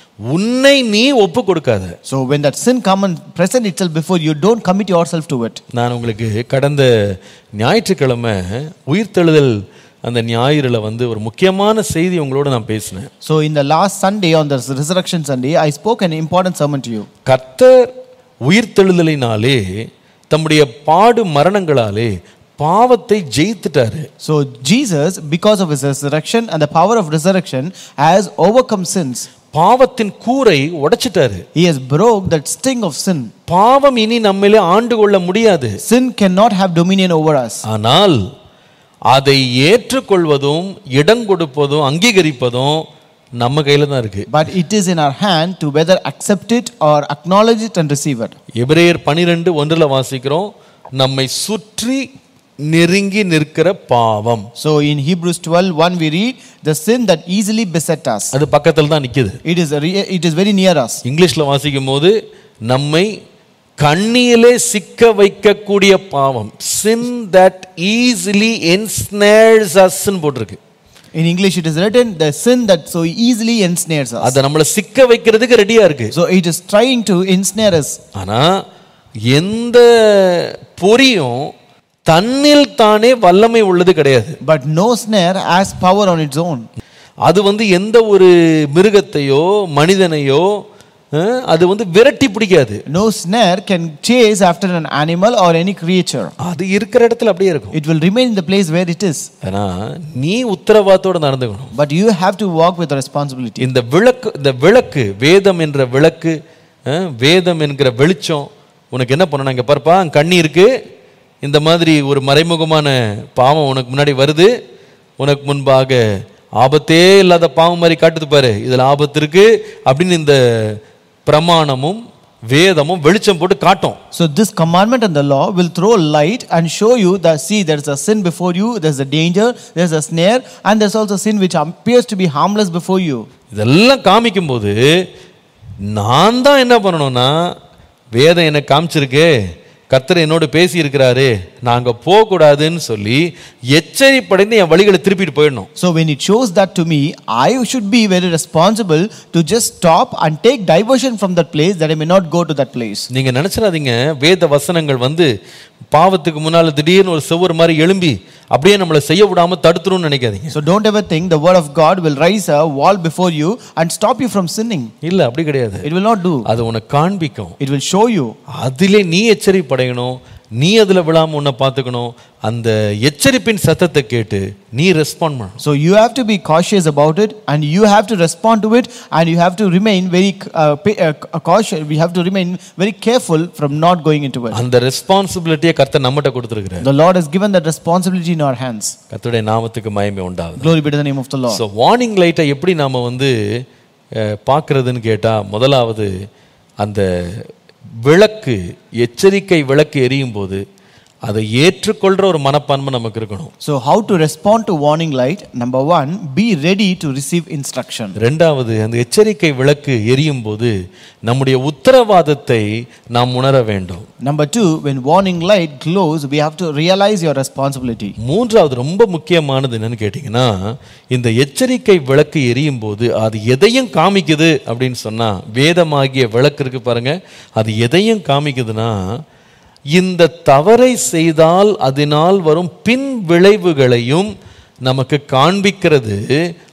உன்னை நீ ஒப்பு கொடுக்காத So when that sin come and present itself before you, don't commit yourself to it. நான் உங்களுக்கு கடந்த ஞாயிற்றுக்கிழமை உயிர்த்தெழுதல் அந்த ஞாயிறுல வந்து ஒரு முக்கியமான செய்தி உங்களோட நான் பேசினேன் So in the last Sunday, on the Resurrection Sunday, I spoke an important sermon to you. கர்த்தர் உயிர்த்தெழுதலினாலே தம்முடைய பாடு மரணங்களாலே பாவத்தை ஜெயித்துட்டாரு So Jesus, because of his resurrection and the power of resurrection, has overcome sins. பாவத்தின் கூரை உடைச்சிட்டாரு He has broke that sting of sin. பாவம் இனி நம்மளே ஆண்டு கொள்ள முடியாது Sin cannot have dominion over us. ஆனால் அதை ஏற்றுக்கொள்வதும் இடம் கொடுப்பதும் அங்கீகரிப்பதும் நம்ம கையில தான் இருக்கு But it is in our hand to whether accept it or acknowledge it and receive it. எபிரேயர் பனிரெண்டு ஒன்றில் வாசிக்கிறோம் நம்மை சுற்றி நெருங்கி நிற்கிற பாவம் So in Hebrews 12, 1 we read, the sin that easily beset us. அது பக்கத்தில் தான் நிக்குது It is, a re- it is very near us. இங்கிலீஷ்ல வாசிக்கும் போது நம்மை கண்ணியிலே சிக்க வைக்கக்கூடிய பாவம் sin that easily ensnares us ன்னு போட்டிருக்கு In English it is written, the sin that so easily ensnares us. அதை நம்மளை சிக்க வைக்கிறதுக்கு ரெடியா இருக்கு So it is trying to ensnare us. ஆனா எந்த பொறியும் தன்னில் தானே வல்லமை உள்ளது கிடையாது But no snare has power on its own. அது வந்து எந்த ஒரு மிருகத்தையோ மனிதனையோ அஹ், அது வந்து விரட்டி பிடிக்காது No snare can chase after an animal or any creature. அது இருக்கிற இடத்துல அப்படியே இருக்கும் It will remain in the place where it is. ஆனா நீ உத்தரவாதத்தோட நடந்துக்கணும் But you have to walk with responsibility. இந்த விளக்கு இந்த விளக்கு வேதம் என்ற விளக்கு அஹ், வேதம் என்கிற வெளிச்சம் உனக்கு என்ன பண்ணணும் இங்க பாருப்பா அங்க கண்ணி இருக்கு இந்த மாதிரி ஒரு மறைமுகமான பாவம் உனக்கு முன்னாடி வருது உனக்கு முன்பாக ஆபத்தே இல்லாத பாவம் மாதிரி காட்டுது பாரு இதுல ஆபத்து இருக்கு அப்படின்னு இந்த பிரமாணமும் வேதமும் வெளிச்சம் போட்டு காட்டும் So this commandment and the law will throw light and show you that see there's a sin before you, there's a danger, there's a snare, and there's also sin which appears to be harmless before you. இதெல்லாம் காமிக்கும்போது நான் தான் என்ன பண்ணணும்னா வேதம் எனக்கு காமிச்சிருக்கே கர்த்தர் என்னோடு பேசி இருக்கிறாரு நாங்க போகக்கூடாதுன்னு சொல்லி எச்சரிப்படைந்து என் வழிகளை திருப்பிட்டு போயிடணும் So when it shows that to me, I should be very responsible to just stop and take diversion from that place that I may not go to that place. நீங்க நினைச்சிடாதீங்க வேத வசனங்கள் வந்து பாவத்துக்கு முன்னால திடீர்னு ஒரு செவ்வறு மாதிரி எழும்பி அப்படியே நம்மளை செய்ய விடாம தடுத்துரும்னு நினைக்காதீங்க So don't ever think the word of God will rise a wall before you and stop you from sinning. இல்ல அப்படி கிடையாது It will not do. அது உனக்கு காண்பிக்கும் It will show you. அதிலே நீ எச்சரிப்படையணும் நீ அதுல விழாம உன்னை பார்த்துக்கணும் அந்த எச்சரிப்பின் சத்தத்தை கேட்டு நீ ரெஸ்பாண்ட் பண்ணணும் So you have to be cautious about it and you have to respond to it and you have to remain very uh, pa- uh, cautious. We have to remain very careful from not going into it. அந்த ரெஸ்பான்சிபிலிட்டியை கர்த்தர் நம்மகிட்ட கொடுத்துருக்கிறார் The Lord has given that responsibility in our hands. கர்த்தருடைய நாமத்துக்கு மயமே உண்டாகுது Glory be to the name of the Lord. So warning லைட்டை எப்படி நாம வந்து அஹ், பார்க்கிறதுன்னு கேட்டா முதலாவது அந்த விளக்கு எச்சரிக்கை விளக்கு எரியும் போது அதை ஏற்றுக்கொள்ற ஒரு மனப்பான்மை நமக்கு இருக்கணும் So, how to respond to warning light? Number one, be ready to receive instruction. ரெண்டாவது அந்த எச்சரிக்கை விளக்கு எரியும் போது நம்முடைய உத்தரவாதத்தை நாம் உணர வேண்டும் Number two, when warning light glows, we have to realize your responsibility. மூன்றாவது ரொம்ப முக்கியமானது என்னன்னு கேட்டிங்கன்னா இந்த எச்சரிக்கை விளக்கு எரியும் போது அது எதையும் காமிக்குது அப்படின்னு சொன்னா வேதமாகிய விளக்கு இருக்கு பாருங்க அது எதையும் காமிக்குதுன்னா இந்த தவறை செய்தால் அதனால் வரும் பின் விளைவுகளையும் நமக்கு காண்பிக்கிறது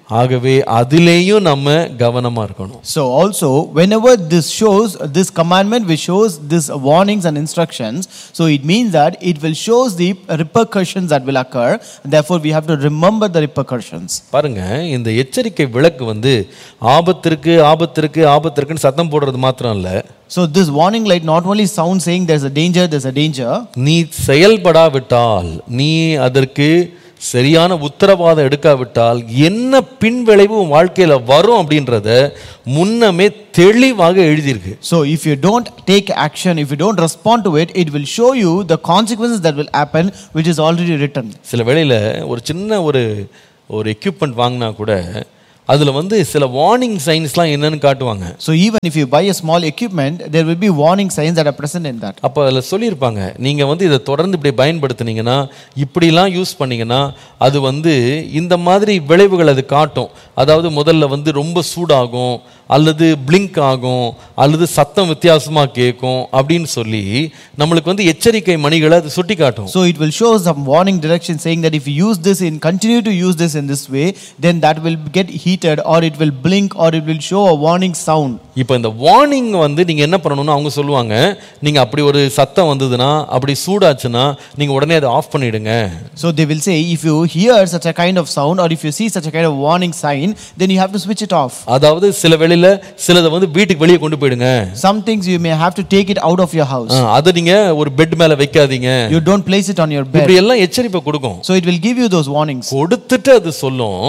ஆகவே அதிலேயும் நம்ம கவனமா இருக்கணும் So also, whenever this shows this commandment, which shows this warnings and instructions, so it means that it will shows the repercussions that will occur. Therefore, we have to remember the repercussions. பாருங்க இந்த எச்சரிக்கை விளக்கு வந்து ஆபத்திற்கு ஆபத்திற்கு ஆபத்திற்குன்னு சத்தம் போடுறது மாத்திரம் இல்ல So this warning light not only sounds saying there's a danger, there's a danger. நீ செயல்படாவிட்டால் நீ அதற்கு சரியான உத்தரவாதம் எடுக்காவிட்டால் என்ன பின்விளைவு உன் வாழ்க்கையில வரும் அப்படின்றத முன்னமே தெளிவாக எழுதியிருக்கு So if you don't take action, if you don't respond to it, it will show you the consequences that will happen, which is already written. சில வேளையில ஒரு சின்ன ஒரு ஒரு எக்யூப்மெண்ட் வாங்கினா கூட அதுல வந்து சில வார்னிங் சைன்ஸ்லாம் என்னன்னு காட்டுவாங்க So even if you buy a small equipment, there will be warning signs that are present in that. அப்போ அதில் சொல்லியிருப்பாங்க நீங்கள் வந்து இதை தொடர்ந்து இப்படி பயன்படுத்துனீங்கன்னா இப்படிலாம் யூஸ் பண்ணீங்கன்னா அது வந்து இந்த மாதிரி விளைவுகள் அது காட்டும் அதாவது முதல்ல வந்து ரொம்ப சூடாகும் அல்லது பிளிங்க் ஆகும் அல்லது சத்தம் வித்தியாசமாக கேட்கும் அப்படின்னு சொல்லி நம்மளுக்கு வந்து எச்சரிக்கை மணிகளை அது சுட்டி காட்டும் So it will show some warning direction saying that if you use this in continue to use this in this way, then that will get heated or it will blink or it will show a warning sound. இப்போ இந்த warning வந்து நீங்கள் என்ன பண்ணணும்னு அவங்க சொல்லுவாங்க நீங்கள் அப்படி ஒரு சத்தம் வந்ததுன்னா அப்படி சூடாச்சுன்னா நீங்கள் உடனே அதை ஆஃப் பண்ணிடுங்க So they will say if you hear such a kind of sound or if you see such a kind of warning sign, then you have to switch it off. அதாவது சில வேளையில சிலதை வந்து வீட்டுக்கு வெளியே கொண்டு போயிடுங்க Some things you may have to take it out of your house. ஆ, அதை நீங்க ஒரு பெட் மேல வைக்காதீங்க You don't place it on your bed. இப்படி எல்லாம் எச்சரிப்பை கொடுக்கும் So it will give you those warnings. கொடுத்துட்டு அது சொல்லும்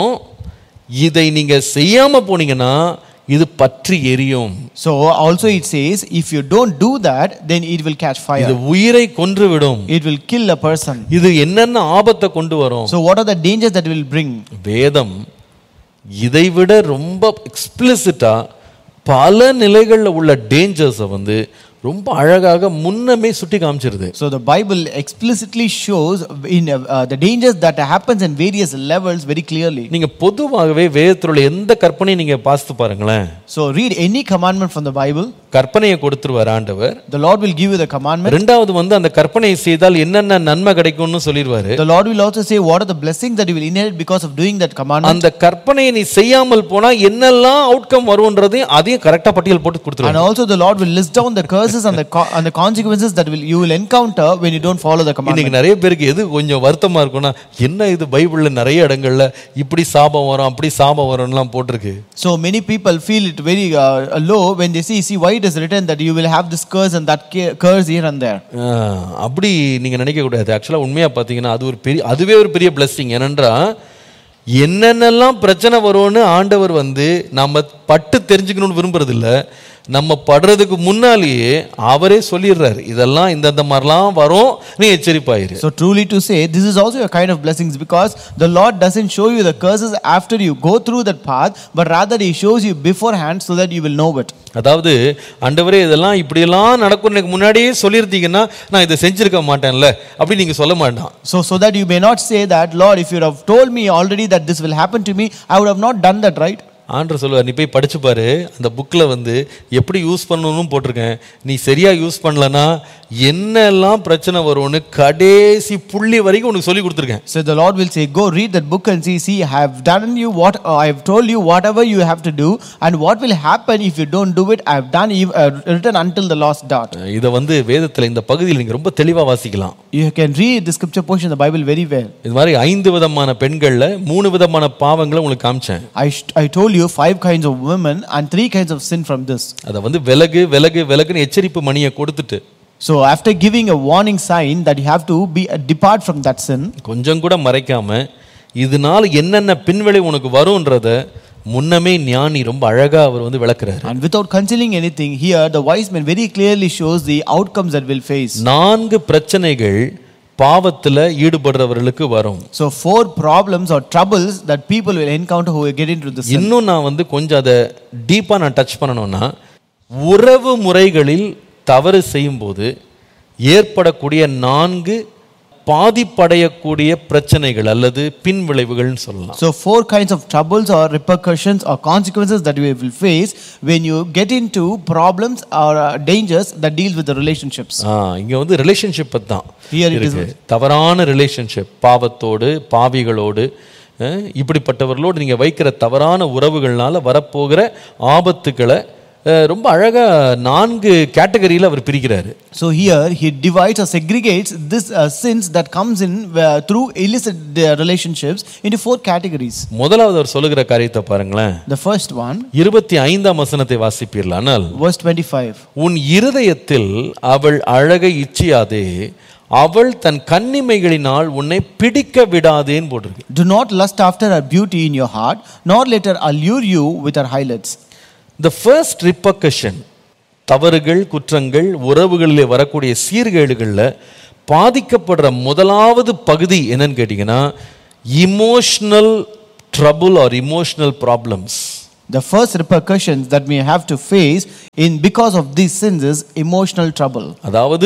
இதை நீங்க செய்யாம போனீங்கன்னா இது பற்றி எரியும் So also it says if you don't do that, then it will catch இது fire. உயிரை கொன்று விடும் It will kill a person. இது என்னென்ன ஆபத்தை கொண்டு வரும் So what are the dangers that will bring? வேதம் இதைவிட ரொம்ப எக்ஸ்பிளிசிட்டா பல நிலைகளில் உள்ள டேஞ்சர்ஸை வந்து ரொம்ப அழகாக முன்னமே சுட்டி காமிச்சிருது So the Bible explicitly shows in uh, uh, the dangers that happens in various levels very clearly. நீங்க பொதுவாகவே வேதத்தில் உள்ள எந்த கற்பனையும் நீங்க பார்த்து பாருங்களேன் So read any commandment from the Bible. கற்பனையை கொடுத்துருவார் ஆண்டவர் The Lord will give you the commandment. ரெண்டாவது வந்து அந்த கற்பனையை செய்தால் என்னென்ன நன்மை கிடைக்கும்னு சொல்லிடுவாரு The Lord will also say what are the blessings that you will inherit because of doing that commandment. அந்த கற்பனையை நீ செய்யாமல் போனா என்னெல்லாம் அவுட்கம் வரும்ன்றதையும் அதையும் கரெக்டா பட்டியல் போட்டு And கொடுத்துருவாரு also the Lord will list down the curses and the co- and the consequences that will you will encounter when you don't follow the commandment. இன்னைக்கு நிறைய பேருக்கு எது கொஞ்சம் வருத்தமா இருக்கும்னா என்ன இது பைபிள்ல நிறைய இடங்கள்ல இப்படி சாபம் வரும் அப்படி சாபம் வரும்லாம் போட்டிருக்கு So many people feel it very uh, low when they see see why it is written that you will have this curse and that ca- curse here and there. ஆ, அப்படி நீங்க நினைக்க கூடாது ஆக்சுவலா உண்மையா பாத்தீங்கன்னா அது ஒரு பெரிய அதுவே ஒரு பெரிய பிளஸ்ஸிங் ஏனென்றா என்னென்னலாம் பிரச்சனை வரும்னு ஆண்டவர் வந்து நம்ம பட்டு தெரிஞ்சுக்கணும்னு விரும்புறது இல்ல நம்ம படுறதுக்கு முன்னாலேயே அவரே சொல்லிடுறாரு இதெல்லாம் இந்தந்த மாதிரிலாம் வரும் நீ எச்சரிப்பாயிரு So truly to say, this is also a kind of blessings because the Lord doesn't show you the curses after you go through that path, but rather He shows you beforehand so that you will know it. அதாவது ஆண்டவரே இதெல்லாம் இப்படியெல்லாம் நடக்கும் எனக்கு முன்னாடியே சொல்லியிருந்தீங்கன்னா நான் இதை செஞ்சிருக்க மாட்டேன்ல அப்படி நீங்க சொல்ல மாட்டான் So, so that you may not say that, Lord, if you have told me already that this will happen to me, I would have not done that, right? ஆண்டர் சொல்லுவார் நீ போய் படிச்சு பாரு அந்த புக்கில் வந்து எப்படி யூஸ் பண்ணணும்னு போட்டிருக்கேன் நீ சரியா யூஸ் பண்ணலன்னா என்னெல்லாம் பிரச்சனை வரும்னு கடைசி புள்ளி வரைக்கும் உனக்கு சொல்லி கொடுத்துருக்கேன் So the Lord will say, Go read that book and see, see, I have done you what uh, I have told you whatever you have to do, and what will happen if you don't do it, I have done ev- uh, written until the last dot. இதை வந்து வேதத்தில் இந்த பகுதியில் நீங்கள் ரொம்ப தெளிவாக வாசிக்கலாம் You can read the scripture portion in the Bible very well. இது மாதிரி ஐந்து விதமான பெண்களில் மூணு விதமான பாவங்களை உங்களுக்கு காமிச்சேன் I, sh- I told you five kinds of women and three kinds of sin from this. அதை வந்து விலகு விலகு விலகுன்னு எச்சரிப்பு மணியை கொடுத்துட்டு So after giving a warning sign that you have to be uh, depart from that sin, கொஞ்சம் கூட மறைக்காம இதனால என்னென்ன பின்விளை உனக்கு வரும்ன்றத முன்னமே ஞானி ரொம்ப அழகா அவர் வந்து விளக்குறாரு and without concealing anything, here the wise man very clearly shows the outcomes that will face. நான்கு பிரச்சனைகள் பாவத்துல ஈடுபடுறவர்களுக்கு வரும் So four problems or troubles that people will encounter who will get into the sin. இன்னும் நான் வந்து கொஞ்சம் அதை டீப்பா நான் டச் பண்ணணும்னா உறவு முறைகளில் தவறு செய்யும்போது ஏற்படக்கூடிய நான்கு பாதிப்படையக்கூடிய பிரச்சனைகள் அல்லது பின் விளைவுகள்னு சொல்லலாம் So four kinds of troubles or repercussions or consequences that we will face when you get into problems or uh, dangers that deals with the relationships. ஆ, இங்க வந்து ரிலேஷன்ஷிப் தான் Here it is இருக்கு தவறான ரிலேஷன்ஷிப் பாவத்தோடு பாவிகளோடு அஹ், இப்படிப்பட்டவர்களோடு நீங்கள் வைக்கிற தவறான உறவுகள்னால வரப்போகிற ஆபத்துக்களை அஹ், ரொம்ப அழகாக நான்கு கேட்டகரியில் அவர் பிரிக்கிறாரு So here he divides or segregates this uh, sins that comes in uh, through illicit uh, relationships into four categories. முதலாவது அவர் சொல்லுகிற காரியத்தை பாருங்களேன் The first one, இருபத்தி ஐந்தாம் வசனத்தை வாசிப்பீர்களானால் verse 25. உன் இருதயத்தில் அவள் அழகை இச்சியாதே அவள் தன் கன்னிமைகளினால் உன்னை பிடிக்க விடாதேன்னு போட்டிருக்கு Do not lust after her beauty in your heart, nor let her allure you with her highlights. The first repercussion தவறுகள் குற்றங்கள் உறவுகளிலே வரக்கூடிய சீர்கேடுகளில் பாதிக்கப்படுற முதலாவது பகுதி என்னன்னு கேட்டிங்கன்னா emotional trouble or emotional problems The first repercussions that we have to face in because of these sins is emotional trouble. அதாவது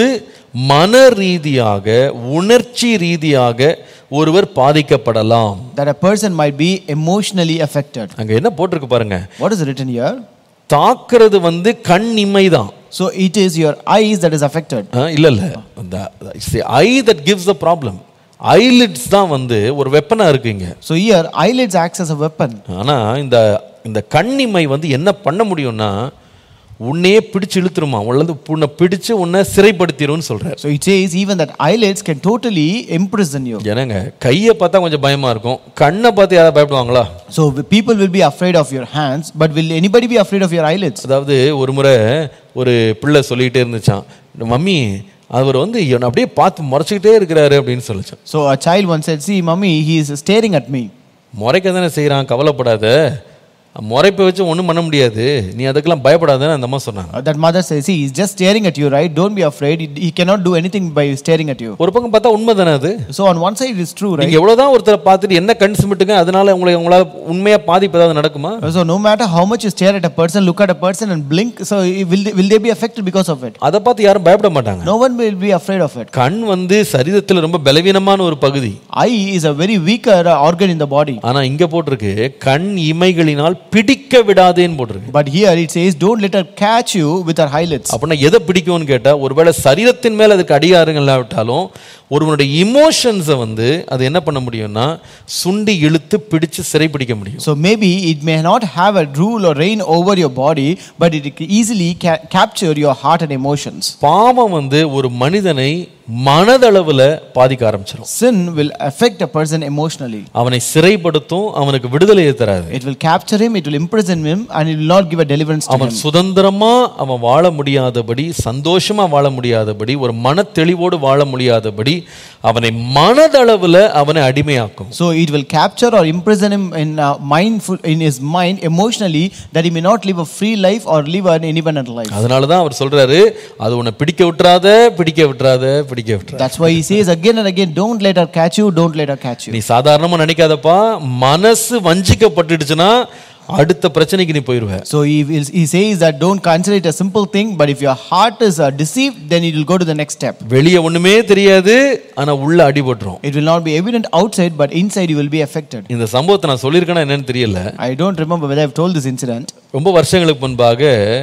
மன ரீதியாக உணர்ச்சி ரீதியாக ஒருவர் பாதிக்கப்படலாம் That a person might be emotionally affected. அங்க என்ன போட்டிருக்கு பாருங்க What is written here? தாக்குறது வந்து கண் இமை தான் So it is your eyes that is affected. இல்ல இல்ல இந்த eye that gives the problem eyelids தான் வந்து ஒரு வெப்பனா இருக்குங்க So here eyelids acts as a weapon. ஆனா இந்த இந்த கண்ணிமை வந்து என்ன பண்ண முடியும்னா உன்னையே பிடிச்சு இழுத்துருமா உள்ள உன்னை பிடிச்சு உன்னை சிறைப்படுத்திடும்னு சொல்றாரு So it says even that eyelids can totally imprison you. ஏன்னாங்க கையை பார்த்தா கொஞ்சம் பயமா இருக்கும் கண்ணை பார்த்து யாராவது பயப்படுவாங்களா So people will be afraid of your hands, but will anybody be afraid of your eyelids? அதாவது ஒரு முறை ஒரு பிள்ளை சொல்லிக்கிட்டே இருந்துச்சான் மம்மி அவர் வந்து என்னை அப்படியே பார்த்து முறைச்சிக்கிட்டே இருக்கிறாரு அப்படின்னு சொல்லிச்சான் So a child once said, See, mommy, he is staring at me. முறைக்க தானே செய்கிறான் கவலைப்படாத முறைப்பை வச்சு ஒன்றும் பண்ண முடியாது நீ அதுக்கெல்லாம் பயப்படாதன்னு அந்த அம்மா சொன்னாங்க Uh, that mother says, See, he's just staring at you, right? Don't be afraid. He, he cannot do anything by staring at you. ஒரு பக்கம் பார்த்தா உண்மை தானே அது So on one side, it's true, right? நீங்க எவ்வளவுதான் ஒருத்தரை பார்த்துட்டு என்ன கண் சிமிட்டுங்க அதனால உங்களை உங்களால உண்மையா பாதிப்பு ஏதாவது நடக்குமா So no matter how much you stare at a person, look at a person and blink, so will they, will they be affected because of it? அதை பார்த்து யாரும் பயப்பட மாட்டாங்க No one will be afraid of it. கண் வந்து சரீரத்தில் ரொம்ப பலவீனமான ஒரு பகுதி Eye is a very weaker uh, organ in the body. ஆனா இங்க போட்டிருக்கு கண் இமைகளினால் பிடிக்க விடாதேன்னு போட்டிருக்கு But here it says, Don't let her catch you with her eyelids. அப்படின்னா எதை பிடிக்கும்னு கேட்டா ஒருவேளை சரீரத்தின் மேல அதுக்கு அடியாருங்க இல்லாவிட்டாலும் ஒருவனுடைய இமோஷன்ஸை வந்து அது என்ன பண்ண முடியும்னா சுண்டி இழுத்து பிடிச்சு சிறைப்பிடிக்க முடியும் So maybe it may not have a rule or reign over your body, but it can easily ca- capture your heart and emotions. பாவம் வந்து ஒரு மனிதனை மனதளவுல பாதிக்க ஆரம்பிச்சிடும் Sin will affect a person emotionally. அவனை சிறைப்படுத்தும் அவனுக்கு விடுதலையை தராது It will capture him, it will imprison him, and it will not give a deliverance to அவன் him. சுதந்திரமா அவன் வாழ முடியாதபடி சந்தோஷமா வாழ முடியாதபடி ஒரு மன தெளிவோடு வாழ முடியாதபடி அவனை மனதளவுல அவனை அடிமையாக்கும் So it will capture or imprison him in uh, mindful in his mind emotionally that he may not live a free life or live an independent life. அதனால தான் அவர் சொல்றாரு அது உன்னை பிடிக்க விட்டுறாத பிடிக்க விட்டுறாத பிடிக்க விட்டுறாத That's why he says again and again, don't let her catch you, don't let her catch you. நீ சாதாரணமா நினைக்காதப்பா மனசு வஞ்சிக்கப்பட்டுடுச்சுன்னா அடுத்த பிரச்சனைக்கு நீ போயிருவ So he, will, he says that don't consider it a simple thing, but if your heart is uh, deceived, then it will go to the next step. வெளியே ஒண்ணுமே தெரியாது ஆனா உள்ள அடிபட்டுரும் It will not be evident outside, but inside you will be affected. இந்த சம்பவத்தை நான் சொல்லியிருக்கேனா என்னன்னு தெரியல I don't remember whether I've told this incident. ரொம்ப வருஷங்களுக்கு முன்பாக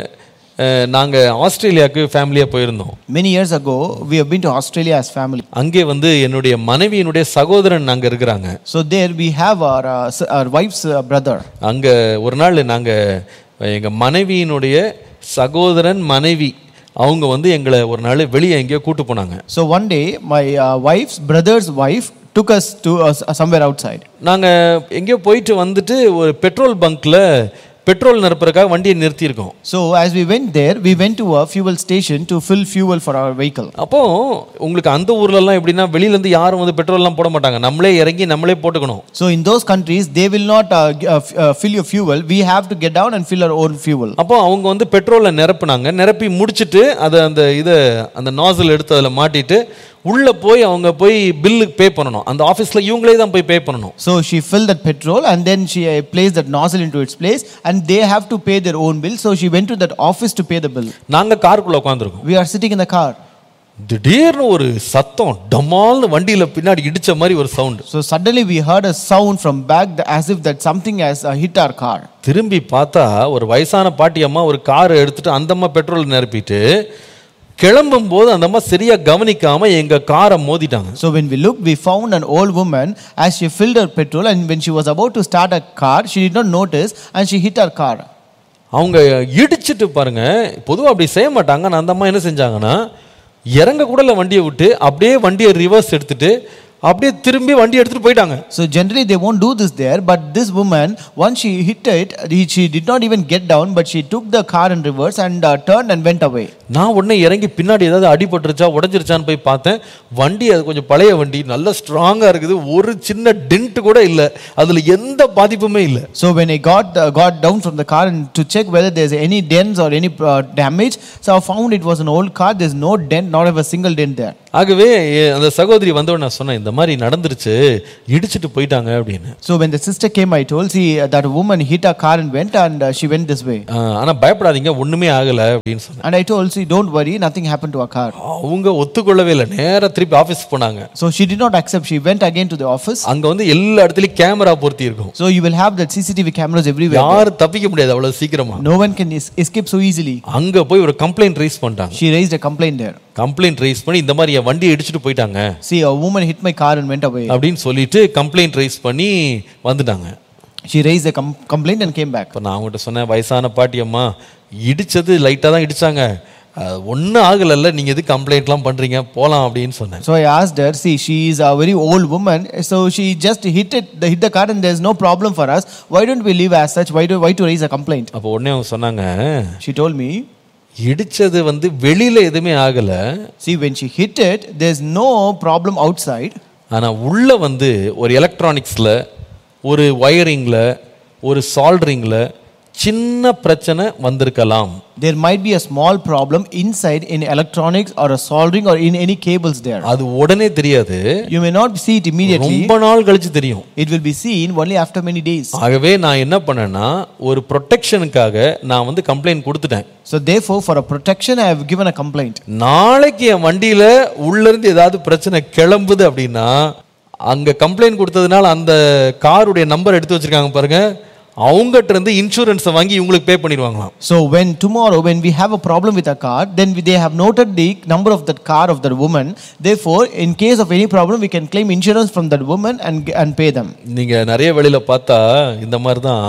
அஹ், நாங்க ஆஸ்திரேலியாவுக்கு ஃபேமிலியா போயிருந்தோம் Many years ago, we have been to Australia as family. அங்கே வந்து என்னுடைய மனைவியினுடைய சகோதரன் அங்க இருக்கிறாங்க So there we have our, uh, s- our wife's uh, brother. அங்க ஒரு நாள் நாங்க எங்க மனைவியினுடைய சகோதரன் மனைவி அவங்க வந்து எங்களை ஒரு நாள் வெளியே எங்கேயோ கூட்டு போனாங்க So one day, my uh, wife's brother's wife took us to uh, somewhere outside. நாங்க எங்கேயோ போயிட்டு வந்துட்டு ஒரு பெட்ரோல் பங்க்ல பெட்ரோல் நிரப்புறதுக்காக வண்டியை நிறுத்தியிருக்கோம் So as we went there, we went to a fuel station to fill fuel for our vehicle. அப்போ உங்களுக்கு அந்த ஊர்லலாம் எப்படின்னா வெளியில இருந்து யாரும் வந்து பெட்ரோல்லாம் போட மாட்டாங்க நம்மளே இறங்கி நம்மளே போட்டுக்கணும் So in those countries, they will not uh, g- uh, f- uh, fill your fuel. We have to get down and fill our own fuel. அப்போ அவங்க வந்து பெட்ரோலை நிரப்புனாங்க நிரப்பி முடிச்சிட்டு அதை அந்த இதை அந்த நாசில் எடுத்து அதில் மாட்டிட்டு உள்ள போய் அவங்க போய் பில்லு பே பண்ணணும் அந்த ஆஃபீஸில் இவங்களே தான் போய் பே பண்ணணும் So she filled that petrol and then she uh, placed that nozzle into its place and they have to pay their own bill. So she went to that office to pay the bill. நாங்கள் காருக்குள்ளே உட்காந்துருக்கோம் We are sitting in the car. திடீர்னு ஒரு சத்தம் டமால்னு வண்டியில் பின்னாடி இடிச்ச மாதிரி ஒரு sound So suddenly we heard a sound from back the- as if that something has uh, hit our car. திரும்பி பார்த்தா ஒரு வயசான பாட்டி அம்மா ஒரு காரை எடுத்துட்டு அந்த அம்மா பெட்ரோல் நிரப்பிட்டு கிளம்பும் போது அந்த அம்மா சரியா கவனிக்காம எங்க காரை மோதிட்டாங்க So when we looked, we found an old woman as she filled her petrol, and when she was about to start a car, she did not notice, and she hit her car. அவங்க இடிச்சிட்டு பாருங்க பொதுவா அப்படி செய்ய மாட்டாங்க ஆனா அந்த அம்மா என்ன செஞ்சாங்கன்னா இறங்க கூட இல்லை வண்டியை விட்டு அப்படியே வண்டியை ரிவர்ஸ் எடுத்துட்டு அப்படியே திரும்பி வண்டி எடுத்துட்டு போயிட்டாங்க So generally they won't do this there, but this woman, once she hit it, he- she did not even get down, but she took the car in reverse and uh, turned and went away. நான் உடனே இறங்கி பின்னாடி ஏதாவது அடிபட்டுருச்சா உடஞ்சிருச்சான்னு போய் பார்த்தேன் வண்டி அது கொஞ்சம் பழைய வண்டி நல்ல ஸ்ட்ராங்கா இருக்குது ஒரு சின்ன டென்ட் கூட இல்லை அதுல எந்த பாதிப்புமே இல்லை So when I got uh, got down from the car and to check whether there's any dents or any uh, damage, so I found it was an old car. There's no dent, not even a single dent there. ஆகவே எ- அந்த சகோதரி வந்தவொடனே நான் சொன்னேன் இந்த மாதிரி நடந்துருச்சு இடிச்சிட்டு போயிட்டாங்க அப்படின்னு So when the sister came, I told see uh, that woman hit her car and went, and uh, she went this way. ஆ, ஆனா பயப்படாதீங்க ஒண்ணுமே ஆகல அப்படின்னு சொன்னேன் And I told, see, don't worry, nothing happened to her car. அவங்க ஒத்துக்கொள்ளவே இல்லை நேரா திருப்பி ஆபீஸ் போனாங்க So she did not accept. She went again to the office. அங்க வந்து எல்லா இடத்துலயும் கேமரா பொருத்தி இருக்கும் So you will have that CCTV cameras everywhere. யாரும் தப்பிக்க முடியாது அவ்வளவு சீக்கிரமா No one can es- escape so easily. அங்க போய் ஒரு கம்ப்ளைண்ட் ரைஸ் பண்ணிட்டாங்க She raised a complaint there. Complaint raise பண்ணி இந்த மாதிரி என் வண்டியை இடிச்சிட்டு போயிட்டாங்க See, a woman hit my car and went away. அப்படின்னு சொல்லிட்டு கம்ப்ளைண்ட் ரைஸ் பண்ணி வந்துட்டாங்க She raised a com- complaint and came back. இப்போ நான் அவங்ககிட்ட சொன்னேன் வயசான பாட்டியம்மா இடிச்சது லைட்டாக தான் இடிச்சாங்க ஒன்றும் ஆகலைல்ல நீங்கள் எது கம்ப்ளைண்ட்லாம் பண்ணுறீங்க போகலாம் அப்படின்னு சொன்னேன் So I asked her, see, she is a very old woman, so she just hit it, the, hit the car, and there's no problem for us. Why don't we leave as such? Why do why to raise a complaint? அப்போ உடனே அவங்க சொன்னாங்க She told me, இடிச்சது வந்து வெளியில் எதுவுமே ஆகலை see, when she hit it, there's no problem outside. ஆனால் உள்ளே வந்து ஒரு எலக்ட்ரானிக்ஸில் ஒரு ஒயரிங்கில் ஒரு சால்ட்ரிங்கில் சின்ன பிரச்சனை வந்திருக்கலாம் There might be a small problem inside in electronics or a soldering or in any cables there. அது உடனே தெரியாது You may not see it immediately. ரொம்ப நாள் கழிச்சு தெரியும் It will be seen only after many days. ஆகவே நான் என்ன பண்ணேன்னா ஒரு ப்ரொடெக்ஷனுக்காக நான் வந்து கம்ப்ளைண்ட் கொடுத்துட்டேன் So therefore, for a protection, I have given a complaint. நாளைக்கு என் வண்டியில உள்ள இருந்து ஏதாவது பிரச்சனை கிளம்புது அப்படின்னா அங்க கம்ப்ளைண்ட் கொடுத்ததுனால அந்த காருடைய நம்பர் எடுத்து வச்சிருக்காங்க பாருங்க அவங்ககிட்ட இருந்து இன்சூரன்ஸை வாங்கி இவங்களுக்கு பே பண்ணிடுவாங்களாம் So when tomorrow, when we have a problem with a car, then we, they have noted the number of that car of that woman. Therefore, in case of any problem, we can claim insurance from that woman and and pay them. நீங்க நிறைய வழியில பார்த்தா இந்த மாதிரி தான்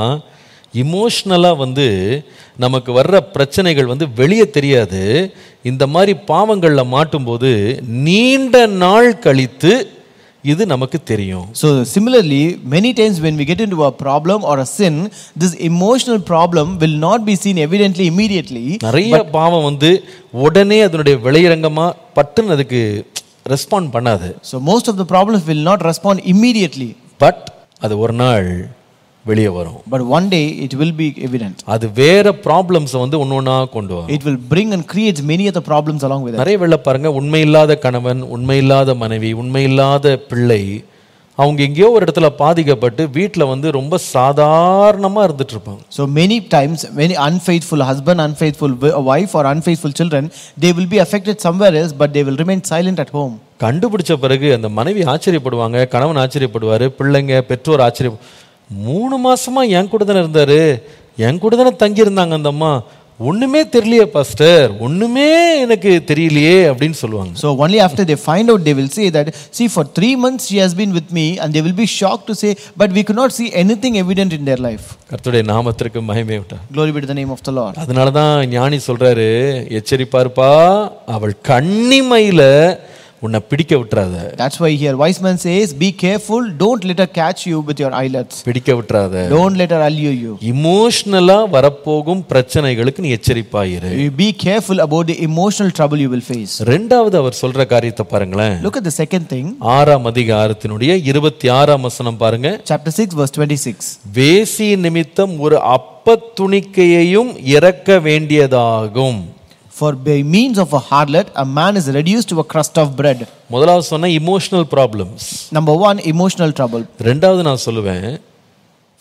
இமோஷ்னலாக வந்து நமக்கு வர்ற பிரச்சனைகள் வந்து வெளியே தெரியாது இந்த மாதிரி பாவங்களில் மாட்டும்போது நீண்ட நாள் கழித்து இது நமக்கு தெரியும் So similarly, many times when we get into a problem or a sin, this emotional problem will not be seen evidently immediately. நிறைய பாவம் வந்து உடனே அதனுடைய விளையிறங்கமா பட்டுன்னு அதுக்கு ரெஸ்பாண்ட் பண்ணாது So most of the problems will not respond immediately, but அது ஒரு நாள் வெளியே வரும் but one day it will be evident. அது வேற ப்ராப்ளம்ஸை வந்து ஒன்று ஒன்றா கொண்டு வரும் It will bring and create many other problems along with it. நிறைய வெள்ள பாருங்க உண்மையில்லாத கணவன் உண்மையில்லாத மனைவி உண்மையில்லாத பிள்ளை அவங்க எங்கேயோ ஒரு இடத்துல பாதிக்கப்பட்டு வீட்டில் வந்து ரொம்ப சாதாரணமாக இருந்துட்டு இருப்பாங்க So many times, many unfaithful husband, unfaithful wi- wife, or unfaithful children, they will be affected somewhere else, but they will remain silent at home. கண்டுபிடிச்ச பிறகு அந்த மனைவி ஆச்சரியப்படுவாங்க கணவன் ஆச்சரியப்படுவார் பிள்ளைங்க பெற்றோர் ஆச்சரிய மூணு மாசமா என் கூட தானே இருந்தாரு என் கூட தானே தங்கி இருந்தாங்க அந்த அம்மா ஒண்ணுமே தெரியலையே பாஸ்டர் ஒண்ணுமே எனக்கு தெரியலையே அப்படின்னு சொல்லுவாங்க So only after they find out, they will say that, see, for three months she has been with me, and they will be shocked to say, but we could not see anything evident in their life. கர்த்தருடைய நாமத்திற்கு மகிமை விட்டா Glory be to the name of the Lord. அதனால தான் ஞானி சொல்றாரு எச்சரிப்பாருப்பா அவள் கண்ணிமையில உன்னை பிடிக்க விட்டுறாத That's why here wise man says, be careful, don't let her catch you with your eyelids. பிடிக்க விட்டுறாத Don't let her allure you. இமோஷனலா வரப்போகும் பிரச்சனைகளுக்கு நீ எச்சரிப்பாயிரு You Be careful about the emotional trouble you will face. ரெண்டாவது அவர் சொல்ற காரியத்தை பாருங்களேன் Look at the second thing, ஆறாம் அதிகாரத்தினுடைய இருபத்தி ஆறாம் வசனம் பாருங்க chapter 6, verse 26. வேசி நிமித்தம் ஒரு அப்ப துணிக்கையையும் இறக்க வேண்டியதாகும் For by means of a harlot, a man is reduced to a crust of bread. முதலாவது சொன்ன emotional problems Number one, emotional trouble. ரெண்டாவது நான் சொல்லுவேன்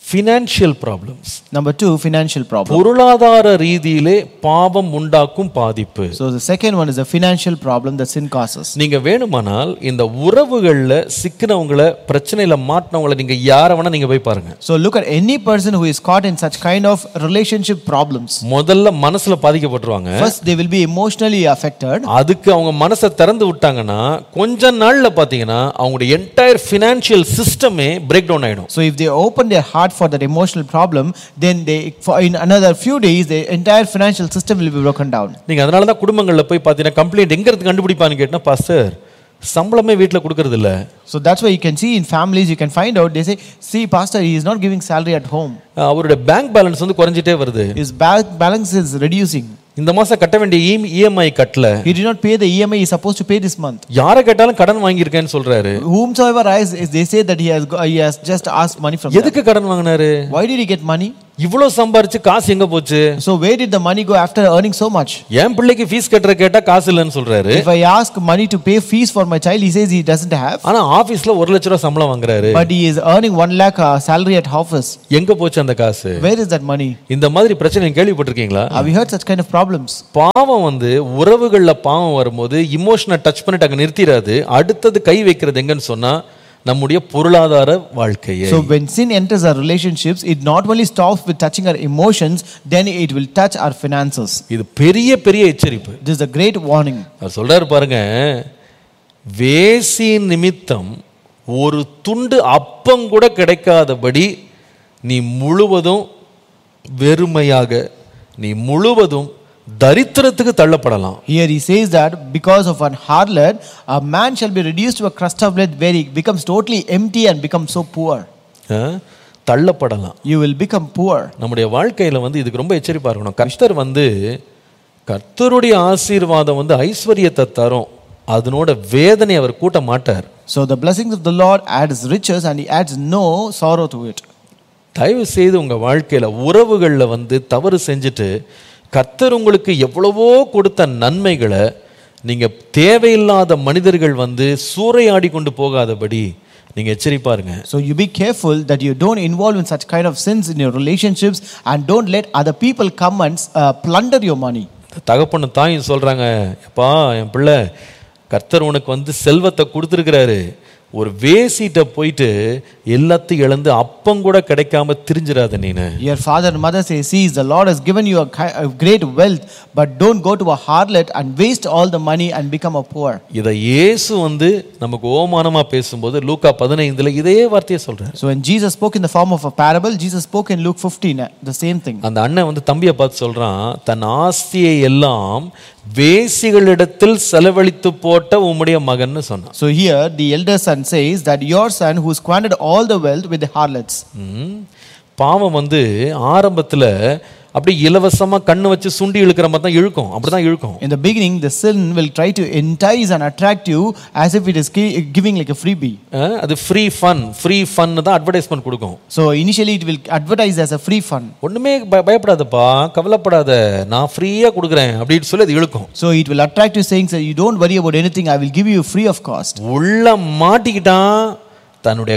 financial problems Number two, financial problem. பொருளாதார ரீதியிலே பாவம் உண்டாக்கும் பாதிப்பு So the second one is the financial problem that sin causes. நீங்க வேணுமானால் இந்த உறவுகள்ல சிக்கினவங்கள பிரச்சனையில மாட்டினவங்கள நீங்க யார வேணா நீங்க போய் பாருங்க So look at any person who is caught in such kind of relationship problems. முதல்ல மனசுல பாதிக்கப்பட்டுருவாங்க First, they will be emotionally affected. அதுக்கு அவங்க மனசை திறந்து விட்டாங்கன்னா கொஞ்ச நாள்ல பாத்தீங்கன்னா அவங்களுடைய என்டையர் ஃபினான்ஷியல் சிஸ்டமே பிரேக் டவுன் ஆயிடும் So if they open their heart for that emotional problem, then they for in another few days the entire financial system will be broken down. நீங்க அதனால தான் குடும்பங்கள்ல போய் பார்த்தீங்கன்னா கம்ப்ளைண்ட் எங்க இருந்து கண்டுபிடிப்பான்னு கேட்டா பாஸ்டர் சம்பளமே வீட்ல கொடுக்கறது இல்ல So that's why you can see in families, you can find out, they say, see, pastor, he is not giving salary at home. அவருடைய பேங்க் பேலன்ஸ் வந்து குறைஞ்சிட்டே வருது His ba- balance is reducing. இந்த மாசம் கட்ட வேண்டிய இஎம்ஐ கட்டல He did not pay the EMI he is supposed to pay this month. யாரை கேட்டாலும் கடன் வாங்கியிருக்கேன்னு சொல்றாரு Whomsoever I, they say that he has, go- he has just asked money from them. எதுக்கு கடன் வாங்கினாரு Why did he get money? இவ்வளவு சம்பாரிச்சு காசு எங்க போச்சு So where did the money go after earning so much? என் பிள்ளைக்கு ஃபீஸ் கட்டுற கேட்டா காசு இல்லைன்னு சொல்றாரு If I ask money to pay fees for my child, he says he doesn't have. ஆனா ஆபீஸ்ல ஒரு லட்ச ரூபா சம்பளம் வாங்குறாரு But he is earning one lakh uh, salary at office. எங்க போச்சு அந்த காசு Where is that money? இந்த மாதிரி பிரச்சனை நீங்க கேள்விப்பட்டிருக்கீங்களா Have you heard such kind of problems? பாவம் வந்து உறவுகள்ல பாவம் வரும்போது இமோஷனை டச் பண்ணிட்டு அங்க நிறுத்திடாது அடுத்தது கை வைக்கிறது எங்கன்னு சொன்னா நம்முடைய பொருளாதார வாழ்க்கையை So when sin enters our relationships, it not only stops with touching our emotions, then it will touch our finances. இது பெரிய பெரிய எச்சரிப்பு This is a great warning. அவர் சொல்றாரு பாருங்க வேசி நிமித்தம் ஒரு துண்டு அப்பம் கூட கிடைக்காதபடி நீ முழுவதும் வெறுமையாக நீ முழுவதும் தரித்திரத்துக்கு தள்ளப்படலாம் Here he says that because of an harlot, a man shall be reduced to a crust of lead where he becomes totally empty and becomes so poor. Ah? தள்ளப்படலாம் You will become poor. நம்முடைய வாழ்க்கையில வந்து இதுக்கு ரொம்ப எச்சரிப்பா இருக்கணும் கர்த்தர் வந்து கர்த்தருடைய ஆசீர்வாதம் வந்து ஐஸ்வர்யத்தை தரும் அதனோட வேதனை அவர் கூட்ட மாட்டார் So the blessings of the Lord adds riches and he adds no sorrow to it. தயவு செய்து உங்க வாழ்க்கையில உறவுகளில் வந்து தவறு செஞ்சுட்டு கர்த்தர் உங்களுக்கு எவ்வளவோ கொடுத்த நன்மைகளை நீங்க தேவையில்லாத மனிதர்கள் வந்து சூறையாடி கொண்டு போகாதபடி நீங்க எச்சரிப்பாருங்க So you be careful that you don't involve in such kind of sins in your relationships and don't let other people come and uh, plunder your money. தகப்பன்னு தாயும் சொல்றாங்க எப்பா என் பிள்ளை கர்த்தர் உனக்கு வந்து செல்வத்தை கொடுத்துருக்கிறாரு ஒரு வேசிட்ட போயிட்டு எல்லாத்தையும் இழந்து அப்பம் கூட கிடைக்காம திரிஞ்சிடாத நீனு Your father and mother say, See, the Lord has given you a, ki- a great wealth, but don't go to a harlot and waste all the money and become a poor. இதை இயேசு வந்து நமக்கு ஓமானமா பேசும்போது லூக்கா பதினைந்துல இதே வார்த்தையை சொல்றாரு So when Jesus spoke in the form of a parable, Jesus spoke in Luke 15, uh, the same thing. அந்த அண்ணன் வந்து தம்பியை பார்த்து சொல்றான் தன் ஆஸ்தியை எல்லாம் வேசிகளிடத்தில் செலவழித்து போட்ட உம்முடைய மகன்னு சொன்னான் So here the elder son says that your son who squandered all the wealth with the harlots. ம். பாவம் வந்து ஆரம்பத்துல அப்படி இலவசமா கண்ணு வச்சு சுண்டி இழுக்கிற மாதிரி தான் இழுக்கும் அப்படிதான் இழுக்கும் In the beginning, the sin will try to entice and attract you as if it is gi- giving like a freebie. அஹ், அது ஃப்ரீ ஃபன் ஃப்ரீ ஃபன் தான் அட்வர்டைஸ்மெண்ட் கொடுக்கும் So initially it will advertise as a free fund. ஒண்ணுமே பய- பயப்படாதப்பா கவலைப்படாத நான் ஃப்ரீயா கொடுக்குறேன் அப்படின்னு சொல்லி அது இழுக்கும் So it will attract you saying, "Sir, you don't worry about anything. I will give you free of cost." உள்ள மாட்டிக்கிட்டான் தன்னுடைய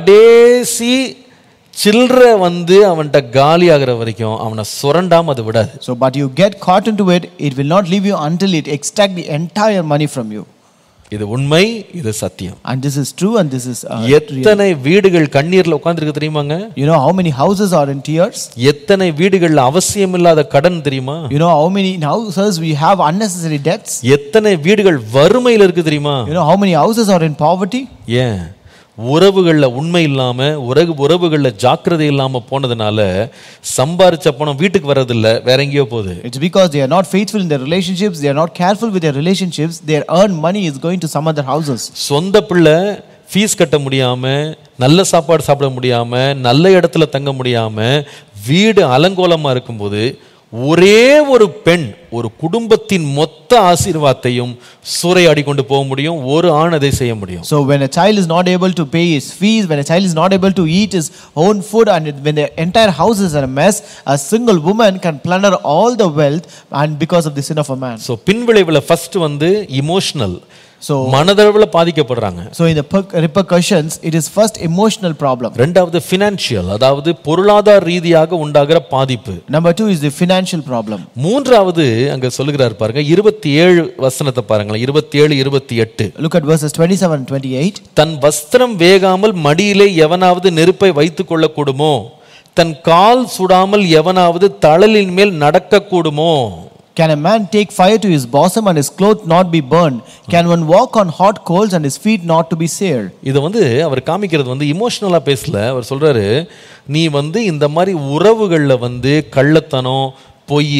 கடைசி சில்லறை வந்து அவன்கிட்ட காலி ஆகுற வரைக்கும் அவனை சுரண்டாம அது விடாது So, but you get caught into it, it will not leave you until it extract the entire money from you. இது உண்மை இது சத்தியம் And this is true, and this is uh, real. எத்தனை வீடுகள் கண்ணீர்ல உட்கார்ந்திருக்கு தெரியுமாங்க You know how many houses are in tears? எத்தனை வீடுகள்ல அவசியம் இல்லாத கடன் தெரியுமா You know how many houses we have unnecessary debts? எத்தனை வீடுகள் வறுமையில இருக்கு தெரியுமா You know how many houses are in poverty? ஏன் உறவுகள்ல உண்மை இல்லாம உறவு உறவுகள்ல ஜாக்கிரதை இல்லாம போனதுனால சம்பாரிச்ச பணம் வீட்டுக்கு வர்றதில்ல வேற எங்கேயோ போகுது It's because they are not faithful in their relationships, they are not careful with their relationships, their earned money is going to some other houses. சொந்த பிள்ளை ஃபீஸ் கட்ட முடியாம நல்ல சாப்பாடு சாப்பிட முடியாம நல்ல இடத்துல தங்க முடியாம வீடு அலங்கோலமா இருக்கும்போது ஒரே ஒரு பெண் ஒரு குடும்பத்தின் மொத்த ஆசீர்வாதத்தையும் சூறையாடி கொண்டு போக முடியும் ஒரு ஆண் அதை செய்ய முடியும் So when a child is not able to pay his fees, when a child is not able to eat his own food, and when the entire house is in a mess, a single woman can plunder all the wealth, and because of the sin of a man. So பின்விளைவில் first வந்து emotional So, மனதளவுல பாதிக்கப்படுறாங்க so in the per- repercussions, it is first emotional problem. ரெண்டாவது financial அதாவது பொருளாதார ரீதியாக உண்டாகிற பாதிப்பு Number two is the financial problem. மூன்றாவது அங்க சொல்லுகிறார் பாருங்க இருபத்தி ஏழு வசனத்தை பாருங்களேன் இருபத்தி ஏழு இருபத்தி எட்டு Look at verses 27 and 28. தன் வஸ்திரம் வேகாமல் மடியிலே எவனாவது நெருப்பை வைத்துக் கொள்ளக்கூடுமோ தன் கால் சுடாமல் எவனாவது தழலின் மேல் நடக்கக்கூடுமோ Can a man take fire to his bosom and his clothes not be burned? Can one walk on hot coals and his feet not to be seared? இதை வந்து அவர் காமிக்கிறது வந்து இமோஷனலாக பேசல அவர் சொல்றாரு நீ வந்து இந்த மாதிரி உறவுகளில் வந்து கள்ளத்தனம் பொய்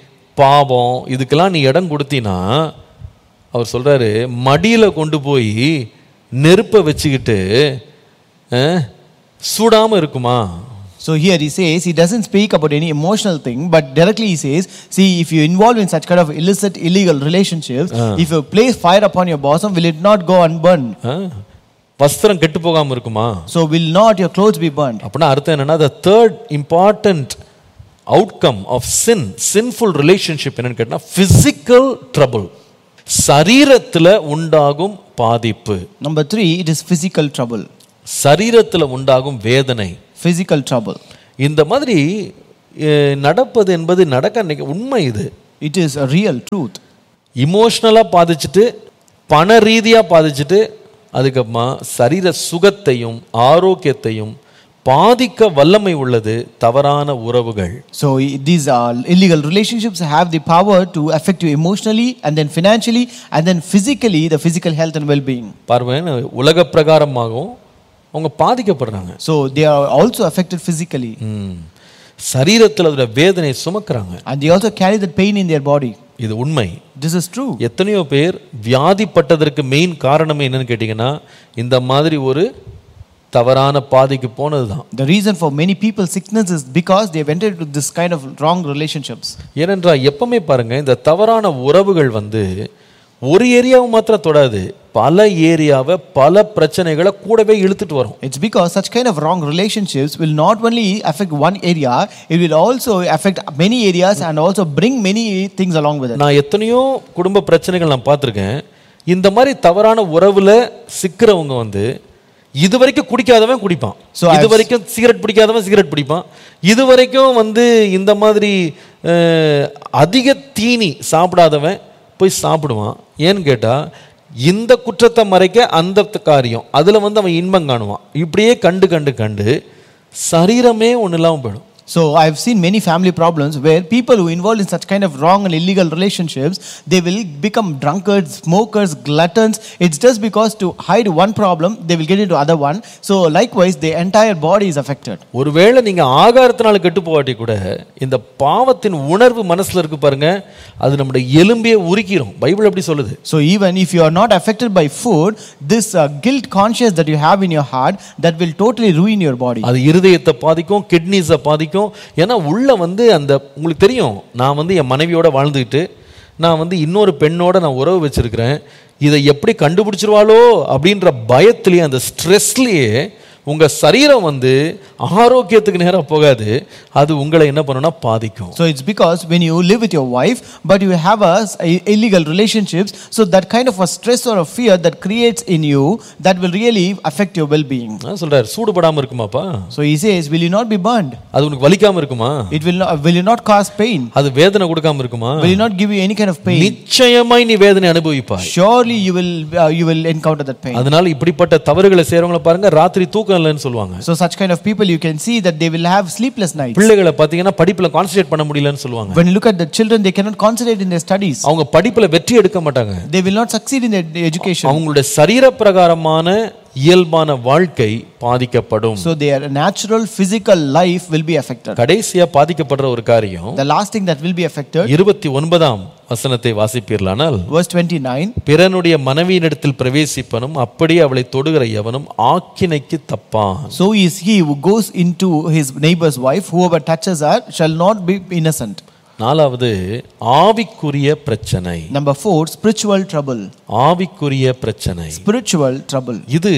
பாவம் இதுக்கெல்லாம் நீ இடம் கொடுத்தீன்னா அவர் சொல்றாரு மடியில் கொண்டு போய் நெருப்பை வச்சுக்கிட்டு அஹ், சுடாம இருக்குமா So here he says, he doesn't speak about any emotional thing, but directly he says, see, if you involve in such kind of illicit, illegal relationships, if you place fire upon your bosom, will it not go unburned? அஹ், வஸ்திரம் கெட்டு போகாம இருக்குமா So will not your clothes be burned? அப்படின்னா அர்த்தம் என்னன்னா the third important outcome of sin sinful relationship என்னன்னு கேட்டால் physical trouble சரீரத்தில் உண்டாகும் பாதிப்பு Number three, it is physical trouble. சரீரத்தில் உண்டாகும் வேதனை Physical trouble. இந்த மாதிரி அஹ், நடப்பது என்பது நடக்க அன்னைக்கு உண்மை இது It is a real truth. இமோஷ்னலாக பாதிச்சுட்டு பண ரீதியாக பாதிச்சுட்டு அதுக்கப்புறமா சரீர சுகத்தையும் ஆரோக்கியத்தையும் பாதிக்க வல்லமை உள்ளது தவறான உறவுகள் So i- these are illegal relationships have the power to affect you emotionally and then financially and then physically, the physical health and well-being. பாருங்க உலக பிரகாரமாகவும் அவங்க பாதிக்கப்படுறாங்க So they are also affected physically ம். சரீரத்தில் அதோட வேதனை சுமக்கிறாங்க and they also carry that pain in their body. இது உண்மை This is true. எத்தனையோ பேர் வியாதிப்பட்டதற்கு மெயின் காரணமே என்னன்னு கேட்டிங்கன்னா இந்த மாதிரி ஒரு தவறான பாதைக்கு போனது தான் The reason for many people's sickness is because they have entered into this kind of wrong relationships. ஏனென்றால் எப்பவுமே பாருங்க இந்த தவறான உறவுகள் வந்து ஒரு ஏரியாவை மாத்திரம் தொடாது பல ஏரியாவை பல பிரச்சனைகளை கூடவே இழுத்துட்டு வரும் It's because such kind of wrong relationships will not only affect one area, it will also affect many areas and also bring many things along with it. நான் எத்தனையோ குடும்ப பிரச்சனைகள் நான் பார்த்துருக்கேன் இந்த மாதிரி தவறான உறவுல சிக்கிறவங்க வந்து இது வரைக்கும் குடிக்காதவன் குடிப்பான் So இது I've- வரைக்கும் சிகரெட் பிடிக்காதவன் சிகரெட் பிடிப்பான் இது வரைக்கும் வந்து இந்த மாதிரி அஹ், அதிக தீனி சாப்பிடாதவன் போய் சாப்பிடுவான் ஏன்னு கேட்டா இந்த குற்றத்தை மறைக்க அந்த காரியம் அதுல வந்து அவன் இன்பம் காணுவான் இப்படியே கண்டு கண்டு கண்டு சரீரமே ஒன்றும் இல்லாமல் போயிடும் So I've seen many family problems where people who involved in such kind of wrong and illegal relationships, they will become drunkards, smokers, gluttons. It's just because to hide one problem, they will get into other one. So likewise, the entire body is affected. ஒருவேளை நீங்க ஆகாரத்தினால கெட்டு போகாட்டி கூட இந்த பாவத்தின் உணர்வு மனசுல இருக்கு பாருங்க அது நம்முடைய எலும்பையே உரிக்கிறோம் பைபிள் எப்படி சொல்லுது So even if you are not affected by food, this uh, guilt conscience that you have in your heart, that will totally ruin your body. அது இருதயத்தை பாதிக்கும் கிட்னிஸை பாதிக்கும் ஏன்னா உள்ள வந்து அந்த உங்களுக்கு தெரியும் நான் வந்து என் மனைவியோட வாழ்ந்துக்கிட்டு நான் வந்து இன்னொரு பெண்ணோட நான் உறவு வச்சிருக்கிறேன் இதை எப்படி கண்டுபிடிச்சிருவாளோ அப்படின்ற பயத்திலேயே அந்த ஸ்ட்ரெஸ்லேயே உங்க சரீரம் வந்து ஆரோக்கியத்துக்கு நேரா போகாது அது உங்களை என்ன பண்ணுன்னா பாதிக்கும் So it's because when you live with your wife, but you have a s- i- illegal relationships, so that kind of a stress or a fear that creates in you, that will really affect your well-being. நான் சொல்றாரு சூடுபடாம இருக்குமாப்பா So he says, will you not be burned? அது உனக்கு வலிக்காம இருக்குமா It will not, will you not cause pain? அது வேதனை கொடுக்காம இருக்குமா Will you not give you any kind of pain? நிச்சயமாய் நீ வேதனை அனுபவிப்பாய் Surely you will uh, you will encounter that pain. அதனால இப்படிப்பட்ட தவறுகளை செய்றவங்கள பாருங்க ராத்திரி தூக்கம் இல்லைன்னு சொல்லுவாங்க So such kind of people you can see that they will have sleepless nights. பிள்ளைகளை பார்த்தீங்கன்னா படிப்புல கான்சன்ட்ரேட் பண்ண முடியலன்னு சொல்லுவாங்க When you look at the children, they cannot concentrate in their studies. அவங்க படிப்புல வெற்றி எடுக்க மாட்டாங்க They will not succeed in their education. அவங்களுடைய சரீர பிரகாரமான இயல்பான வாழ்க்கை பாதிக்கப்படும் So their natural physical life will be affected. கடைசியா பாதிக்கப்படுற ஒரு காரியம் The last thing that will be affected, இருபத்தி ஒன்பதாம் வசனத்தை வாசிப்பீர்களானால் verse 29. பிறனுடைய மனைவியினிடத்தில் பிரவேசிப்பனும் அப்படியே அவளை தொடுகிற எவனும் ஆக்கினைக்கு தப்பான் So is he who goes into his neighbor's wife, whoever touches her shall not be innocent. நாலாவது ஆவிக்குரிய பிரச்சனை Number four, spiritual trouble. ஆவிக்குரிய பிரச்சனை Spiritual trouble. இது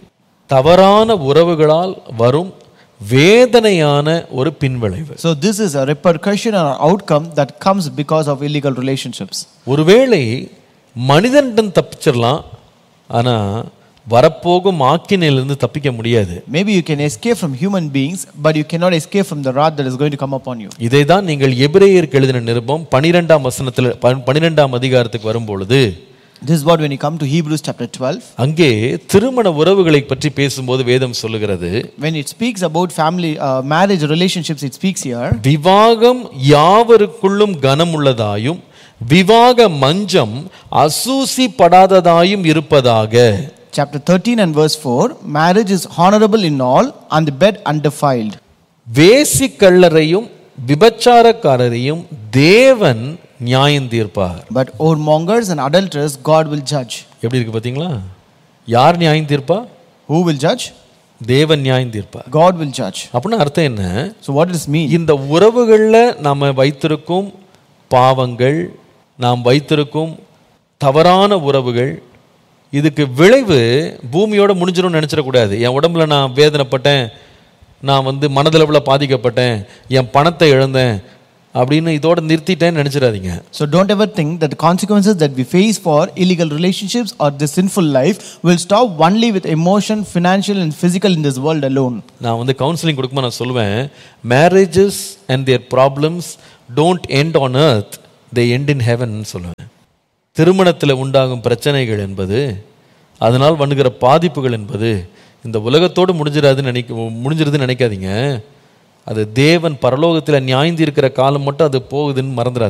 தவறான உறவுகளால் வரும் வேதனையான ஒரு பின்விளைவு So this is a repercussion or outcome that comes because of illegal relationships. ஒருவேளை மனிதனிடம் தப்பிச்சிடலாம் ஆனா வரப்போகும் ஆக்கினையிலிருந்து தப்பிக்க முடியாது Maybe you can escape from human beings, but you cannot escape from the wrath that is going to come upon you. இதை தான் நீங்கள் எபிரேயருக்கு எழுதின நிருபம் பனிரெண்டாம் வசனத்தில் பனிரெண்டாம் அதிகாரத்துக்கு வரும்பொழுது This is what when you come to Hebrews chapter 12, அங்கே திருமண உறவுகளை பற்றி பேசும்போது வேதம் சொல்லுகிறது when it speaks about family, uh, marriage relationships, it speaks here. விவாகம் யாவருக்குள்ளும் கனமுள்ளதாயும் விவாக மஞ்சம் அசூசிப்படாததாயும் இருப்பதாக Chapter 13 and verse 4 Marriage is honorable in all, and the bed undefiled. வேசிக்கள்ளரையும் விபச்சாரக்காரரையும் தேவன் நியாயம் தீர்ப்பார் But whoremongers and adulterers, God will judge. எப்படி இருக்கு பாத்தீங்களா யார் நியாயம் தீர்ப்பா Who will judge? தேவன் நியாயம் தீர்ப்பார் God will judge. அப்படின்னு அர்த்தம் என்ன So, what does this mean? இந்த உறவுகளில் நாம் வைத்திருக்கும் பாவங்கள் நாம் வைத்திருக்கும் தவறான உறவுகள் இதுக்கு விளைவு பூமியோட முடிஞ்சிடும்னு நினச்சிடக்கூடாது என் உடம்புல நான் வேதனைப்பட்டேன் நான் வந்து மனதளவில் பாதிக்கப்பட்டேன் என் பணத்தை இழந்தேன் அப்படின்னு இதோட நிறுத்திட்டேன்னு நினச்சிடாதீங்க So, don't ever think that the consequences that we face for illegal relationships or this sinful life will stop only with emotion, financial, and physical in this world alone. நான் வந்து கவுன்சிலிங் கொடுக்கும்போது நான் சொல்லுவேன் marriages and their problems don't end on earth they end in heaven சொல்லுவேன் திருமணத்தில் உண்டாகும் பிரச்சனைகள் என்பது அதனால் பண்ணுகிற பாதிப்புகள் என்பது இந்த உலகத்தோடு முடிஞ்சிடாதுன்னு நினைக்க முடிஞ்சிருதுன்னு நினைக்காதீங்க அது தேவன் பரலோகத்தில் நியாய்ந்து இருக்கிற காலம் மட்டும் அது போகுதுன்னு மறந்துடாது